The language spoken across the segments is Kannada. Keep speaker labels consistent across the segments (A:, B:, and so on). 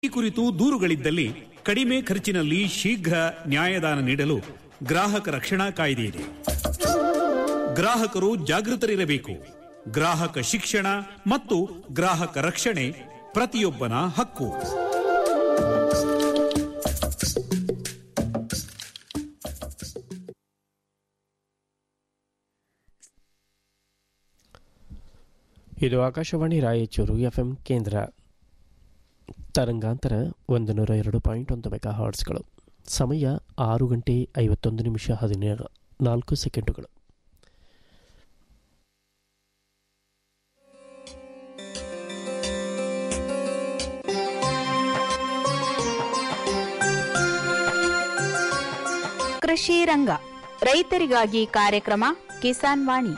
A: ಈ ಕುರಿತು ದೂರುಗಳಿದ್ದಲ್ಲಿ ಕಡಿಮೆ ಖರ್ಚಿನಲ್ಲಿ ಶೀಘ್ರ ನ್ಯಾಯದಾನ ನೀಡಲು ಗ್ರಾಹಕ ರಕ್ಷಣಾ ಕಾಯ್ದೆ ಇದೆ ಗ್ರಾಹಕರು ಜಾಗೃತರಿರಬೇಕು ಗ್ರಾಹಕ ಶಿಕ್ಷಣ ಮತ್ತು ಗ್ರಾಹಕ ರಕ್ಷಣೆ ಪ್ರತಿಯೊಬ್ಬನ ಹಕ್ಕು
B: ಇದು ಆಕಾಶವಾಣಿ ರಾಯಚೂರು ಎಫ್ಎಂ ಕೇಂದ್ರ ತರಂಗಾಂತರ ಒಂದು ನೂರ ಎರಡು ಪಾಯಿಂಟ್ ಒಂದು ಮೆಗಾ ಹಾರ್ಟ್ಸ್ಗಳು ಸಮಯ ಆರು ಗಂಟೆ ಐವತ್ತೊಂದು ನಿಮಿಷ ಹದಿನೇಳು ನಾಲ್ಕು ಸೆಕೆಂಡುಗಳು
C: ಕೃಷಿ ರಂಗ ರೈತರಿಗಾಗಿ ಕಾರ್ಯಕ್ರಮ ಕಿಸಾನ್ ವಾಣಿ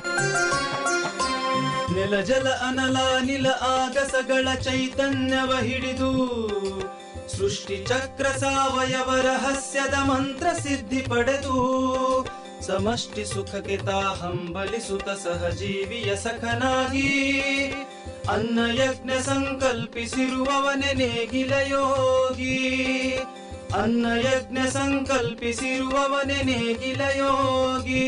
D: ನೆಲ ಜಲ ಅನಲ ನಿಲ ಆಗಸಗಳ ಚೈತನ್ಯವ ಹಿಡಿದು ಸೃಷ್ಟಿ ಚಕ್ರ ಸಾವಯವ ರಹಸ್ಯದ ಮಂತ್ರ ಸಿದ್ಧಿ ಪಡೆದು ಸಮಷ್ಟಿ ಸುಖಕ್ಕೆ ತಾ ಹಂಬಲಿಸುತ್ತ ಸಹಜೀವಿಯ ಸಖನಾಗಿ ಅನ್ನ ಯಜ್ಞ ಸಂಕಲ್ಪಿಸಿರುವವನೆ ನೇಗಿಲ ಯೋಗಿ ಅನ್ನ ಯಜ್ಞ ಸಂಕಲ್ಪಿಸಿರುವವನೆ ನೇಗಿಲ ಯೋಗಿ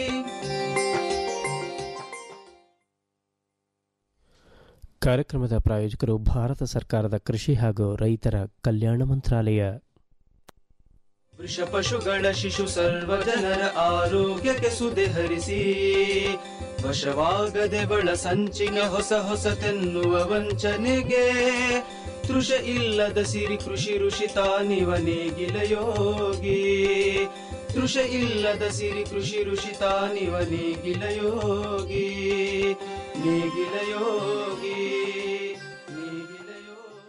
B: ಕಾರ್ಯಕ್ರಮದ ಪ್ರಾಯೋಜಕರು ಭಾರತ ಸರ್ಕಾರದ ಕೃಷಿ ಹಾಗೂ ರೈತರ ಕಲ್ಯಾಣ ಮಂತ್ರಾಲಯ
D: ವೃಷ ಪಶುಗಳ ಶಿಶು ಸರ್ವ ಜನರ ಆರೋಗ್ಯಕ್ಕೆ ಸುದೆ ಹರಿಸಿ ವಶವಾಗದೆ ಬಳ ಸಂಚಿನ ಹೊಸ ಹೊಸತೆನ್ನುವ ವಂಚನೆಗೆ ತೃಷ ಇಲ್ಲದ ಸಿರಿ ಕೃಷಿ ಋಷಿ ತಾನಿವ ನೇಗಿಲ ಯೋಗಿ ತೃಷ ಇಲ್ಲದ ಸಿರಿ ಕೃಷಿ ಋಷಿ ತಾನಿವ ನೇಗಿಲ ಯೋಗಿ ನೇಗಿಲ ಯೋಗಿ ನೇಗಿಲ ಯೋಗಿ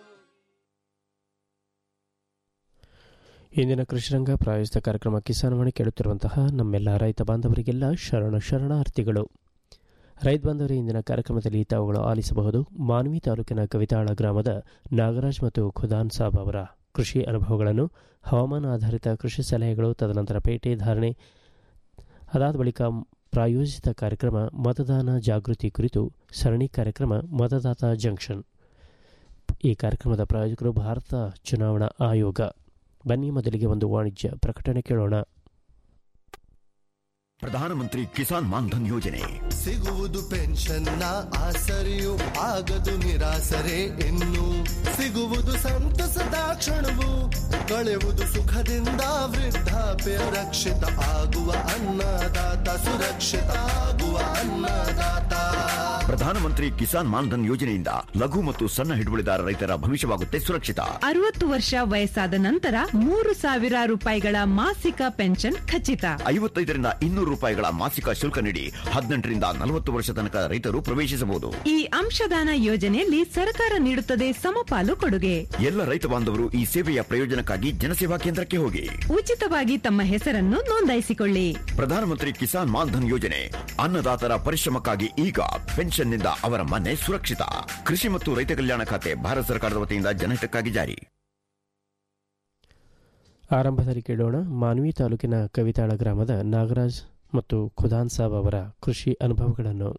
B: ಇಂದಿನ ಕೃಷಿರಂಗ ಪ್ರಾಯೋಜಿತ ಕಾರ್ಯಕ್ರಮ ಕಿಸಾನ್ ವಾಣಿ ಕೇಳುತ್ತಿರುವಂತಹ ನಮ್ಮೆಲ್ಲ ರೈತ ಬಾಂಧವರಿಗೆಲ್ಲ ಶರಣ ಶರಣಾರ್ಥಿಗಳು ರೈತ ಬಾಂಧವರೇ ಇಂದಿನ ಕಾರ್ಯಕ್ರಮದಲ್ಲಿ ತಾವುಗಳು ಆಲಿಸಬಹುದು ಮಾನ್ವಿ ತಾಲೂಕಿನ ಕವಿತಾಳ ಗ್ರಾಮದ ನಾಗರಾಜ್ ಮತ್ತು ಖುದಾನ್ ಸಾಬ್ ಅವರ ಕೃಷಿ ಅನುಭವಗಳನ್ನು ಹವಾಮಾನ ಆಧಾರಿತ ಕೃಷಿ ಸಲಹೆಗಳು ತದನಂತರ ಪೇಟೆ ಧಾರಣೆ ಅದಾದ ಬಳಿಕ ಪ್ರಾಯೋಜಿತ ಕಾರ್ಯಕ್ರಮ ಮತದಾನ ಜಾಗೃತಿ ಕುರಿತು ಸರಣಿ ಕಾರ್ಯಕ್ರಮ ಮತದಾತ ಜಂಕ್ಷನ್ ಈ ಕಾರ್ಯಕ್ರಮದ ಪ್ರಾಯೋಜಕರು ಭಾರತ ಚುನಾವಣಾ ಆಯೋಗ ಬನ್ನಿ ಮೊದಲಿಗೆ ಒಂದು ವಾಣಿಜ್ಯ ಪ್ರಕಟಣೆ ಕೇಳೋಣ
E: ಪ್ರಧಾನಮಂತ್ರಿ ಕಿಸಾನ್ ಮಾನ್ಧನ್ ಯೋಜನೆ
F: ಸಿಗುವುದು ಪೆನ್ಷನ್ನ ಆಸರೆಯು ಆಗದು ನಿರಾಸರೆ ಇನ್ನು ಸಿಗುವುದು ಸಂತಸದ ಕ್ಷಣವು ಕಳೆಯುವುದು ಸುಖದಿಂದ ವೃದ್ಧಾಪ್ಯ ರಕ್ಷಿತ ಆಗುವ ಅನ್ನದಾತ ಸುರಕ್ಷಿತ ಆಗುವ ಅನ್ನದಾತ
E: ಪ್ರಧಾನಮಂತ್ರಿ ಕಿಸಾನ್ ಮಾನ್ಧನ್ ಯೋಜನೆಯಿಂದ ಲಘು ಮತ್ತು ಸಣ್ಣ ಹಿಡುವಳಿದಾರ ರೈತರ ಭವಿಷ್ಯವಾಗುತ್ತೆ ಸುರಕ್ಷಿತ
G: ಅರವತ್ತು ವರ್ಷ ವಯಸ್ಸಾದ ನಂತರ ಮೂರು ಸಾವಿರ ರೂಪಾಯಿಗಳ ಮಾಸಿಕ ಪೆನ್ಷನ್ ಖಚಿತ
E: ಐವತ್ತೈದರಿಂದ ಇನ್ನೂರು ರೂಪಾಯಿಗಳ ಮಾಸಿಕ ಶುಲ್ಕ ನೀಡಿ ಹದಿನೆಂಟರಿಂದ ನಲವತ್ತು ವರ್ಷ ತನಕ ರೈತರು ಪ್ರವೇಶಿಸಬಹುದು
G: ಈ ಅಂಶದಾನ ಯೋಜನೆಯಲ್ಲಿ ಸರ್ಕಾರ ನೀಡುತ್ತದೆ ಸಮಪಾಲು ಕೊಡುಗೆ
E: ಎಲ್ಲ ರೈತ ಬಾಂಧವರು ಈ ಸೇವೆಯ ಪ್ರಯೋಜನಕ್ಕಾಗಿ ಜನಸೇವಾ ಕೇಂದ್ರಕ್ಕೆ ಹೋಗಿ
G: ಉಚಿತವಾಗಿ ತಮ್ಮ ಹೆಸರನ್ನು ನೋಂದಾಯಿಸಿಕೊಳ್ಳಿ
E: ಪ್ರಧಾನಮಂತ್ರಿ ಕಿಸಾನ್ ಮಾನ್ಧನ್ ಯೋಜನೆ ಅನ್ನದಾತರ ಪರಿಶ್ರಮಕ್ಕಾಗಿ ಈಗ ಪೆನ್ಷನ್ನಿಂದ ಅವರ ಮನೆ ಸುರಕ್ಷಿತ ಕೃಷಿ ಮತ್ತು ರೈತ ಕಲ್ಯಾಣ ಖಾತೆ ಭಾರತ ಸರ್ಕಾರದ ವತಿಯಿಂದ ಜನಹಿತಕ್ಕಾಗಿ ಜಾರಿ
B: ಆರಂಭದಲ್ಲಿ ಕೇಳೋಣ ಮಾನ್ವಿ ತಾಲೂಕಿನ ಕವಿತಾಳ ಗ್ರಾಮದ ನಾಗರಾಜ್ ಮತ್ತು ಖುದಾನ್ ಸಾಬ್ ಅವರ ಕೃಷಿ ಅನುಭವಗಳನ್ನು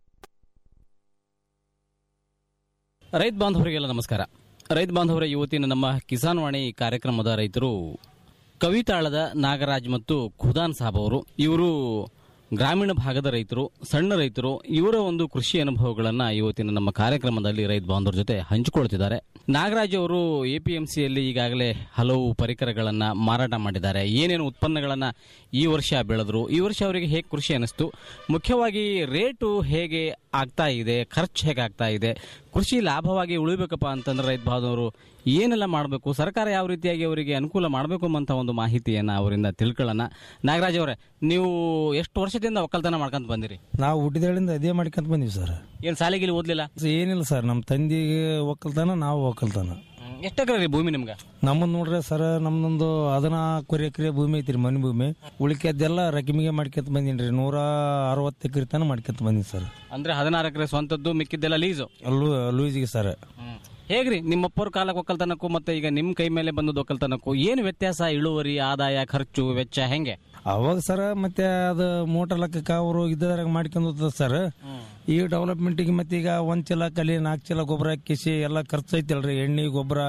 H: ರೈತ ಬಾಂಧವರಿಗೆಲ್ಲ ನಮಸ್ಕಾರ ರೈತ ಬಾಂಧವರ ಇವತ್ತಿನ ನಮ್ಮ ಕಿಸಾನ್ ವಾಣಿ ಕಾರ್ಯಕ್ರಮದ ರೈತರು ಕವಿತಾಳದ ನಾಗರಾಜ್ ಮತ್ತು ಖುದಾನ್ ಸಾಬ್ ಅವರು ಇವರು ಗ್ರಾಮೀಣ ಭಾಗದ ರೈತರು ಸಣ್ಣ ರೈತರು ಇವರ ಒಂದು ಕೃಷಿ ಅನುಭವಗಳನ್ನು ಇವತ್ತಿನ ನಮ್ಮ ಕಾರ್ಯಕ್ರಮದಲ್ಲಿ ರೈತ ಬಾಂಧವರ ಜೊತೆ ಹಂಚಿಕೊಳ್ತಿದ್ದಾರೆ ನಾಗರಾಜ್ ಅವರು ಎಪಿಎಂಸಿಯಲ್ಲಿ ಈಗಾಗಲೇ ಹಲವು ಪರಿಕರಗಳನ್ನು ಮಾರಾಟ ಮಾಡಿದ್ದಾರೆ ಏನೇನು ಉತ್ಪನ್ನಗಳನ್ನು ಈ ವರ್ಷ ಬೆಳೆದ್ರು ಈ ವರ್ಷ ಅವರಿಗೆ ಹೇಗೆ ಕೃಷಿ ಅನಿಸ್ತು ಮುಖ್ಯವಾಗಿ ರೇಟು ಹೇಗೆ ಆಗ್ತಾ ಇದೆ ಖರ್ಚು ಹೇಗೆ ಆಗ್ತಾ ಇದೆ ಕೃಷಿ ಲಾಭವಾಗಿ ಉಳಿಬೇಕಪ್ಪ ಅಂತಂದ್ರೆ ರೈತ ಬಾಂಧವರು ಏನೆಲ್ಲ ಮಾಡಬೇಕು ಸರ್ಕಾರ ಯಾವ ರೀತಿಯಾಗಿ ಅವರಿಗೆ ಅನುಕೂಲ ಮಾಡಬೇಕು ಅಂತ ಒಂದು ಮಾಹಿತಿಯನ್ನು ಅವರಿಂದ ತಿಳ್ಕೊಳ್ಳೋಣ ನಾಗರಾಜ್ ಅವರೇ ನೀವು ಎಷ್ಟು ವರ್ಷದಿಂದ ಒಕ್ಕಲ್ತನ ಮಾಡ್ಕೊಂತ ಬಂದಿರಿ
I: ನಾವು ಹುಟ್ಟಿದಳಿಂದ ಅದೇ ಮಾಡ್ಕೊಂತ ಬಂದೀವಿ ಸರ್
H: ಏನು ಸಾಲಿಗಿಲಿ ಓದ್ಲಿಲ್ಲ
I: ಏನಿಲ್ಲ ಸರ್ ನಮ್ಮ ತಂದೆಗೆ ಒಕ್ಕಲ್ತನ ನಾವು ಒಕ್ಕಲ್ತನ
H: ಎಷ್ಟು ಎಕರೆ ರೀ ಭೂಮಿ ನಿಮ್ಗೆ
I: ನಮ್ಮದ್ ನೋಡ್ರಿ ಸರ್ ನಮ್ದೊಂದು ಹದಿನಾಲ್ಕು ಎಕರೆ ಭೂಮಿ ಐತ್ರಿ ಮನೆ ಭೂಮಿ ಉಳಿಕೆದ್ದೆಲ್ಲ ರಕಿಮಿಗೆ ಮಾಡ್ಕೊಂತ ಬಂದೀನಿ ನೂರ ಅರವತ್ತು ಎಕರೆ ತನ ಮಾಡ್ಕೊಂತ ಬಂದೀನಿ ಸರ್
H: ಅಂದ್ರೆ ಹದಿನಾರು ಎಕರೆ ಸ್ವಂತದ್ದು ಮಿಕ್ಕಿದ್ದೆಲ್ಲ ಲೀಸು
I: ಅಲ್ಲೂ ಲೂಸಿಗೆ ಸರ್
H: ಹೇಗ್ರಿ ನಿಮ್ಮಪ್ಪರ ಕಾಲಕ್ಕೆ ಒಕ್ಕಲ್ತನಕ್ಕೂ ಮತ್ತೆ ಈಗ ನಿಮ್ಮ ಕೈ ಮೇಲೆ ಬಂದದ್ದು ಒಕ್ಕಲ್ತನಕ್ಕೂ ಏನು ವ್ಯತ್ಯಾಸ ಇಳುವರಿ ಆದಾಯ ಖರ್ಚು ವೆಚ್ಚ ಹೆಂಗೆ
I: ಅವಾಗ ಸರ್ ಮತ್ತೆ ಅದು ಮೋಟರ್ ಲೆಕ್ಕಕ್ಕೆ ಅವರು ಇದ್ದದ್ರಾಗ ಮಾಡ್ಕೊಂಡು ಹೋಗ್ತದ ಸರ್ ಈ ಡೆವಲಪ್ಮೆಂಟಿಗೆ ಮತ್ತೆ ಈಗ ಒಂದ್ ಚೀಲ ಕಲಿ ನಾಲ್ಕು ಚೀಲ ಗೊಬ್ಬರ ಹಾಕಿಸಿ ಎಲ್ಲ ಖರ್ಚು ಐತಲ್ರಿ ಎಣ್ಣೆ ಗೊಬ್ಬರ